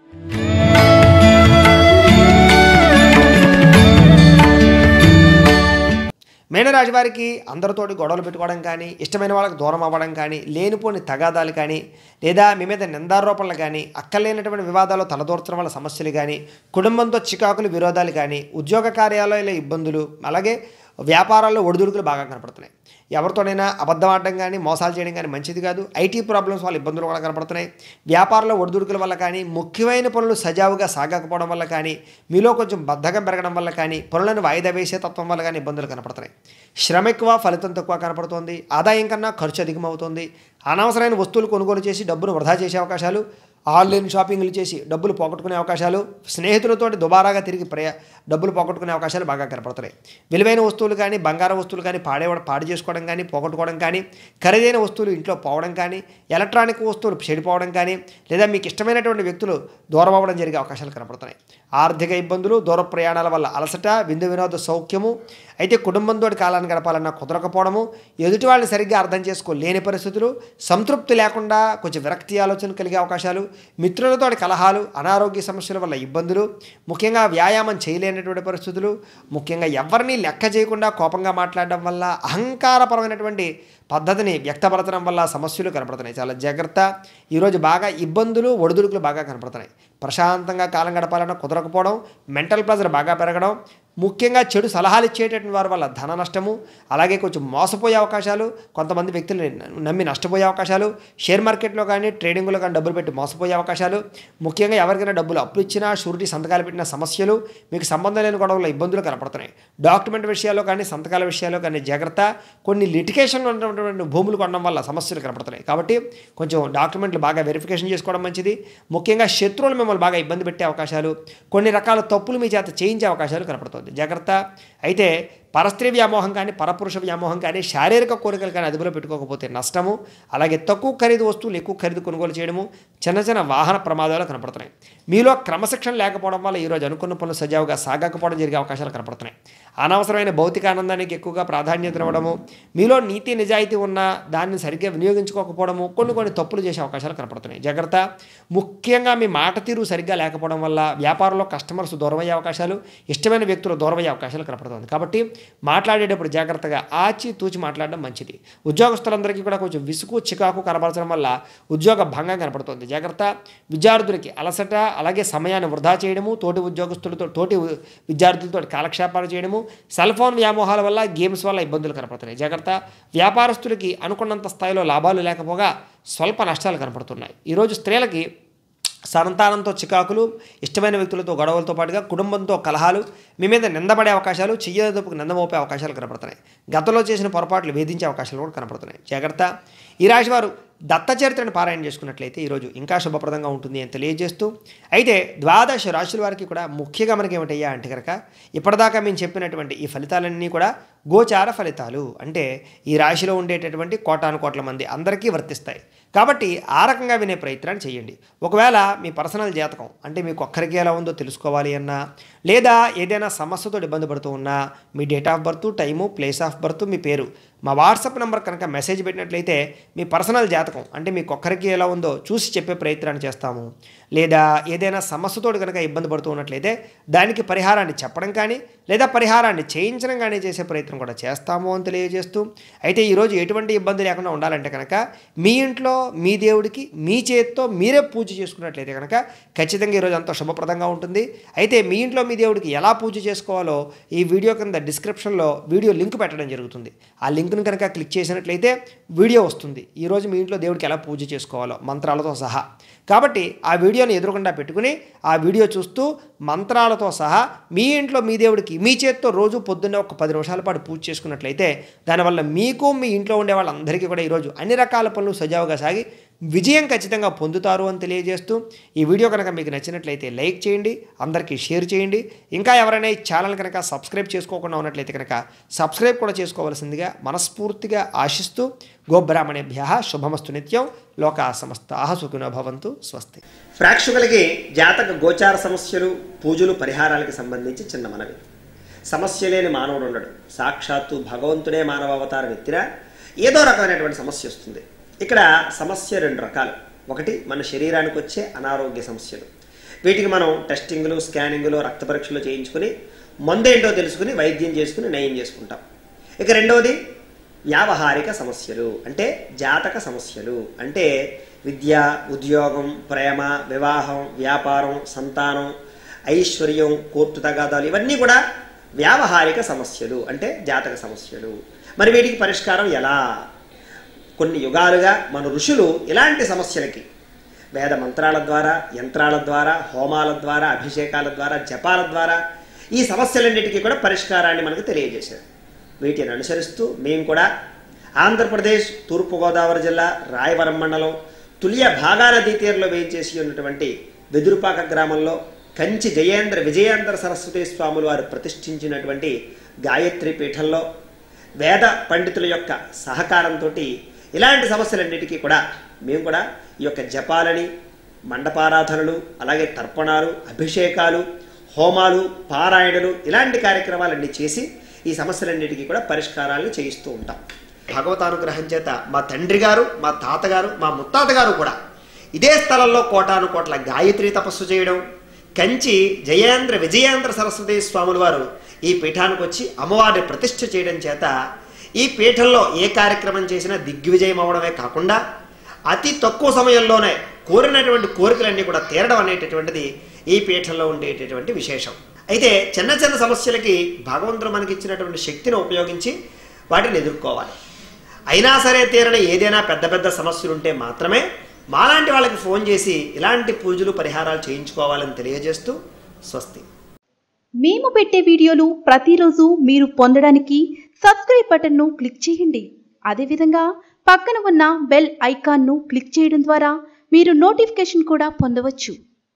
మీనరాశి వారికి అందరితోటి గొడవలు పెట్టుకోవడం కానీ ఇష్టమైన వాళ్ళకి దూరం అవ్వడం కానీ లేనిపోని తగాదాలు కానీ లేదా మీ మీద నిందారోపణలు కానీ అక్కర్లేనటువంటి వివాదాలు తలదూర్చడం వల్ల సమస్యలు కానీ కుటుంబంతో చికాకులు విరోధాలు కానీ ఉద్యోగ కార్యాలయాల ఇబ్బందులు అలాగే వ్యాపారాల్లో ఒడిదుడుకులు బాగా కనపడుతున్నాయి ఎవరితోనైనా అబద్ధం ఆడడం కానీ మోసాలు చేయడం కానీ మంచిది కాదు ఐటీ ప్రాబ్లమ్స్ వల్ల ఇబ్బందులు కూడా కనపడుతున్నాయి వ్యాపారంలో ఒడిదుడుకుల వల్ల కానీ ముఖ్యమైన పనులు సజావుగా సాగకపోవడం వల్ల కానీ మీలో కొంచెం బద్ధకం పెరగడం వల్ల కానీ పనులను వాయిదా వేసే తత్వం వల్ల కానీ ఇబ్బందులు కనపడుతున్నాయి శ్రమ ఎక్కువ ఫలితం తక్కువ కనపడుతోంది ఆదాయం కన్నా ఖర్చు అధికమవుతోంది అనవసరమైన వస్తువులు కొనుగోలు చేసి డబ్బును వృధా చేసే అవకాశాలు ఆన్లైన్ షాపింగ్లు చేసి డబ్బులు పోగొట్టుకునే అవకాశాలు స్నేహితులతోటి దుబారాగా తిరిగి ప్రయా డబ్బులు పోగొట్టుకునే అవకాశాలు బాగా కనపడుతున్నాయి విలువైన వస్తువులు కానీ బంగారం వస్తువులు కానీ పాడే పాడు చేసుకోవడం కానీ పోగొట్టుకోవడం కానీ ఖరీదైన వస్తువులు ఇంట్లో పోవడం కానీ ఎలక్ట్రానిక్ వస్తువులు చెడిపోవడం కానీ లేదా మీకు ఇష్టమైనటువంటి వ్యక్తులు దూరం అవ్వడం జరిగే అవకాశాలు కనపడుతున్నాయి ఆర్థిక ఇబ్బందులు దూర ప్రయాణాల వల్ల అలసట విందు వినోద సౌఖ్యము అయితే కుటుంబంతో కాలాన్ని గడపాలన్నా కుదరకపోవడము ఎదుటి వాళ్ళని సరిగ్గా అర్థం చేసుకోలేని పరిస్థితులు సంతృప్తి లేకుండా కొంచెం విరక్తి ఆలోచన కలిగే అవకాశాలు మిత్రులతో కలహాలు అనారోగ్య సమస్యల వల్ల ఇబ్బందులు ముఖ్యంగా వ్యాయామం చేయలేనటువంటి పరిస్థితులు ముఖ్యంగా ఎవరిని లెక్క చేయకుండా కోపంగా మాట్లాడడం వల్ల అహంకారపరమైనటువంటి పద్ధతిని వ్యక్తపరచడం వల్ల సమస్యలు కనపడుతున్నాయి చాలా జాగ్రత్త ఈరోజు బాగా ఇబ్బందులు ఒడిదుడుకులు బాగా కనపడుతున్నాయి ప్రశాంతంగా కాలం గడపాలన్నా కుదరకపోవడం మెంటల్ ప్రెజర్ బాగా పెరగడం ముఖ్యంగా చెడు సలహాలు ఇచ్చేటటువంటి వారి వల్ల ధన నష్టము అలాగే కొంచెం మోసపోయే అవకాశాలు కొంతమంది వ్యక్తులని నమ్మి నష్టపోయే అవకాశాలు షేర్ మార్కెట్లో కానీ ట్రేడింగ్లో కానీ డబ్బులు పెట్టి మోసపోయే అవకాశాలు ముఖ్యంగా ఎవరికైనా డబ్బులు అప్పు ఇచ్చినా షూరిటీ సంతకాలు పెట్టిన సమస్యలు మీకు సంబంధం లేని గొడవల ఇబ్బందులు కనపడుతున్నాయి డాక్యుమెంట్ విషయాల్లో కానీ సంతకాల విషయాల్లో కానీ జాగ్రత్త కొన్ని లిటికేషన్లో ఉన్నటువంటి భూములు కొనడం వల్ల సమస్యలు కనపడుతున్నాయి కాబట్టి కొంచెం డాక్యుమెంట్లు బాగా వెరిఫికేషన్ చేసుకోవడం మంచిది ముఖ్యంగా శత్రువులు మిమ్మల్ని బాగా ఇబ్బంది పెట్టే అవకాశాలు కొన్ని రకాల తప్పులు మీ చేత చేయించే అవకాశాలు కనపడుతుంది జాగ్రత్త అయితే పరస్త్రీ వ్యామోహం కానీ పరపురుష వ్యామోహం కానీ శారీరక కోరికలు కానీ అదుపులో పెట్టుకోకపోతే నష్టము అలాగే తక్కువ ఖరీదు వస్తువులు ఎక్కువ ఖరీదు కొనుగోలు చేయడము చిన్న చిన్న వాహన ప్రమాదాలు కనపడుతున్నాయి మీలో క్రమశిక్షణ లేకపోవడం వల్ల ఈరోజు అనుకున్న పనులు సజావుగా సాగకపోవడం జరిగే అవకాశాలు కనపడుతున్నాయి అనవసరమైన భౌతిక ఆనందానికి ఎక్కువగా ప్రాధాన్యత ఇవ్వడము మీలో నీతి నిజాయితీ ఉన్న దాన్ని సరిగ్గా వినియోగించుకోకపోవడము కొన్ని కొన్ని తప్పులు చేసే అవకాశాలు కనపడుతున్నాయి జాగ్రత్త ముఖ్యంగా మీ మాట తీరు సరిగ్గా లేకపోవడం వల్ల వ్యాపారంలో కస్టమర్స్ దూరమయ్యే అవకాశాలు ఇష్టమైన వ్యక్తులు దూరమయ్యే అవకాశాలు కనపడుతుంది కాబట్టి మాట్లాడేటప్పుడు జాగ్రత్తగా ఆచి తూచి మాట్లాడడం మంచిది ఉద్యోగస్తులందరికీ కూడా కొంచెం విసుగు చికాకు కనపరచడం వల్ల ఉద్యోగ భంగం కనపడుతుంది జాగ్రత్త విద్యార్థులకి అలసట అలాగే సమయాన్ని వృధా చేయడము తోటి ఉద్యోగస్తులతో తోటి విద్యార్థులతో కాలక్షేపాలు చేయడము సెల్ ఫోన్ వ్యామోహాల వల్ల గేమ్స్ వల్ల ఇబ్బందులు కనపడుతున్నాయి జాగ్రత్త వ్యాపారస్తులకి అనుకున్నంత స్థాయిలో లాభాలు లేకపోగా స్వల్ప నష్టాలు కనపడుతున్నాయి ఈరోజు స్త్రీలకి సంతానంతో చికాకులు ఇష్టమైన వ్యక్తులతో గొడవలతో పాటుగా కుటుంబంతో కలహాలు మీ మీద నిందపడే అవకాశాలు చెయ్యదప్పుకు నిందమోపే అవకాశాలు కనపడుతున్నాయి గతంలో చేసిన పొరపాట్లు వేధించే అవకాశాలు కూడా కనపడుతున్నాయి జాగ్రత్త ఈ రాశి వారు దత్త చరిత్రను పారాయణ చేసుకున్నట్లయితే ఈరోజు ఇంకా శుభప్రదంగా ఉంటుంది అని తెలియజేస్తూ అయితే ద్వాదశ రాశుల వారికి కూడా ముఖ్యంగా మనకి ఏమిటయ్యా అంటే కనుక ఇప్పటిదాకా మేము చెప్పినటువంటి ఈ ఫలితాలన్నీ కూడా గోచార ఫలితాలు అంటే ఈ రాశిలో ఉండేటటువంటి కోటాను కోట్ల మంది అందరికీ వర్తిస్తాయి కాబట్టి ఆ రకంగా వినే ప్రయత్నాన్ని చేయండి ఒకవేళ మీ పర్సనల్ జాతకం అంటే మీకు ఒక్కరికి ఎలా ఉందో తెలుసుకోవాలి అన్నా లేదా ఏదైనా సమస్యతో ఇబ్బంది పడుతూ ఉన్నా మీ date of birth time place of birth మీ పేరు మా వాట్సాప్ నెంబర్ కనుక మెసేజ్ పెట్టినట్లయితే మీ పర్సనల్ జాతకం అంటే మీకు ఒక్కరికి ఎలా ఉందో చూసి చెప్పే ప్రయత్నాన్ని చేస్తాము లేదా ఏదైనా సమస్యతో కనుక ఇబ్బంది పడుతూ ఉన్నట్లయితే దానికి పరిహారాన్ని చెప్పడం కానీ లేదా పరిహారాన్ని చేయించడం కానీ చేసే ప్రయత్నం కూడా చేస్తాము అని తెలియజేస్తూ అయితే ఈరోజు ఎటువంటి ఇబ్బంది లేకుండా ఉండాలంటే కనుక మీ ఇంట్లో మీ దేవుడికి మీ చేతితో మీరే పూజ చేసుకున్నట్లయితే కనుక ఖచ్చితంగా ఈరోజు అంత శుభప్రదంగా ఉంటుంది అయితే మీ ఇంట్లో మీ దేవుడికి ఎలా పూజ చేసుకోవాలో ఈ వీడియో కింద డిస్క్రిప్షన్లో వీడియో లింక్ పెట్టడం జరుగుతుంది ఆ లింక్ను కనుక క్లిక్ చేసినట్లయితే వీడియో వస్తుంది ఈరోజు మీ ఇంట్లో దేవుడికి ఎలా పూజ చేసుకోవాలో మంత్రాలతో సహా కాబట్టి ఆ వీడియోని ఎదురుకుండా పెట్టుకుని ఆ వీడియో చూస్తూ మంత్రాలతో సహా మీ ఇంట్లో మీ దేవుడికి మీ చేత్తో రోజు పొద్దున్నే ఒక పది నిమిషాల పాటు పూజ చేసుకున్నట్లయితే దానివల్ల మీకు మీ ఇంట్లో ఉండే వాళ్ళందరికీ కూడా ఈరోజు అన్ని రకాల పనులు సజావుగా సాగి విజయం ఖచ్చితంగా పొందుతారు అని తెలియజేస్తూ ఈ వీడియో కనుక మీకు నచ్చినట్లయితే లైక్ చేయండి అందరికీ షేర్ చేయండి ఇంకా ఎవరైనా ఈ ఛానల్ కనుక సబ్స్క్రైబ్ చేసుకోకుండా ఉన్నట్లయితే కనుక సబ్స్క్రైబ్ కూడా చేసుకోవాల్సిందిగా మనస్ఫూర్తిగా ఆశిస్తూ గోబ్రాహ్మణేభ్య శుభమస్తు నిత్యం లోకా సమస్త సుఖినో భవంతు స్వస్తి ప్రేక్షకులకి జాతక గోచార సమస్యలు పూజలు పరిహారాలకు సంబంధించి చిన్న మనవి సమస్య లేని మానవుడు ఉండడు సాక్షాత్తు భగవంతుడే మానవ అవతారం ఎత్తినా ఏదో రకమైనటువంటి సమస్య వస్తుంది ఇక్కడ సమస్య రెండు రకాలు ఒకటి మన శరీరానికి వచ్చే అనారోగ్య సమస్యలు వీటికి మనం టెస్టింగ్లు స్కానింగ్లు రక్త పరీక్షలు చేయించుకుని మందేంటో తెలుసుకుని వైద్యం చేసుకుని నయం చేసుకుంటాం ఇక రెండవది వ్యావహారిక సమస్యలు అంటే జాతక సమస్యలు అంటే విద్య ఉద్యోగం ప్రేమ వివాహం వ్యాపారం సంతానం ఐశ్వర్యం కోర్టు తగాదాలు ఇవన్నీ కూడా వ్యావహారిక సమస్యలు అంటే జాతక సమస్యలు మరి వీటికి పరిష్కారం ఎలా కొన్ని యుగాలుగా మన ఋషులు ఇలాంటి సమస్యలకి వేద మంత్రాల ద్వారా యంత్రాల ద్వారా హోమాల ద్వారా అభిషేకాల ద్వారా జపాల ద్వారా ఈ సమస్యలన్నిటికీ కూడా పరిష్కారాన్ని మనకు తెలియజేశారు వీటిని అనుసరిస్తూ మేము కూడా ఆంధ్రప్రదేశ్ తూర్పుగోదావరి జిల్లా రాయవరం మండలం తులియ భాగా నదీ తీరంలో వేయించేసి ఉన్నటువంటి వెదురుపాక గ్రామంలో కంచి జయేంద్ర విజయేంద్ర సరస్వతి స్వాములు వారు ప్రతిష్ఠించినటువంటి గాయత్రి పీఠంలో వేద పండితుల యొక్క సహకారంతో ఇలాంటి సమస్యలన్నిటికీ కూడా మేము కూడా ఈ యొక్క జపాలని మండపారాధనలు అలాగే తర్పణాలు అభిషేకాలు హోమాలు పారాయణలు ఇలాంటి కార్యక్రమాలన్నీ చేసి ఈ సమస్యలన్నిటికీ కూడా పరిష్కారాలను చేయిస్తూ ఉంటాం భగవతానుగ్రహం చేత మా తండ్రి గారు మా తాతగారు మా ముత్తాత గారు కూడా ఇదే స్థలంలో కోటాను కోట్ల గాయత్రి తపస్సు చేయడం కంచి జయేంద్ర విజయేంద్ర సరస్వతి స్వాముల వారు ఈ పీఠానికి వచ్చి అమ్మవారిని ప్రతిష్ఠ చేయడం చేత ఈ పీఠంలో ఏ కార్యక్రమం చేసినా దిగ్విజయం అవడమే కాకుండా అతి తక్కువ సమయంలోనే కోరినటువంటి కోరికలన్నీ కూడా తీరడం అనేటటువంటిది ఈ పీఠంలో ఉండేటటువంటి విశేషం అయితే చిన్న చిన్న సమస్యలకి భగవంతుడు మనకి ఇచ్చినటువంటి శక్తిని ఉపయోగించి వాటిని ఎదుర్కోవాలి అయినా సరే తీరని ఏదైనా పెద్ద పెద్ద సమస్యలు ఉంటే మాత్రమే మాలాంటి వాళ్ళకి ఫోన్ చేసి ఇలాంటి పూజలు పరిహారాలు చేయించుకోవాలని తెలియజేస్తూ స్వస్తి మేము పెట్టే వీడియోలు ప్రతిరోజు మీరు పొందడానికి సబ్స్క్రైబ్ బటన్ను క్లిక్ చేయండి అదేవిధంగా పక్కన ఉన్న బెల్ ఐకాన్ను క్లిక్ చేయడం ద్వారా మీరు నోటిఫికేషన్ కూడా పొందవచ్చు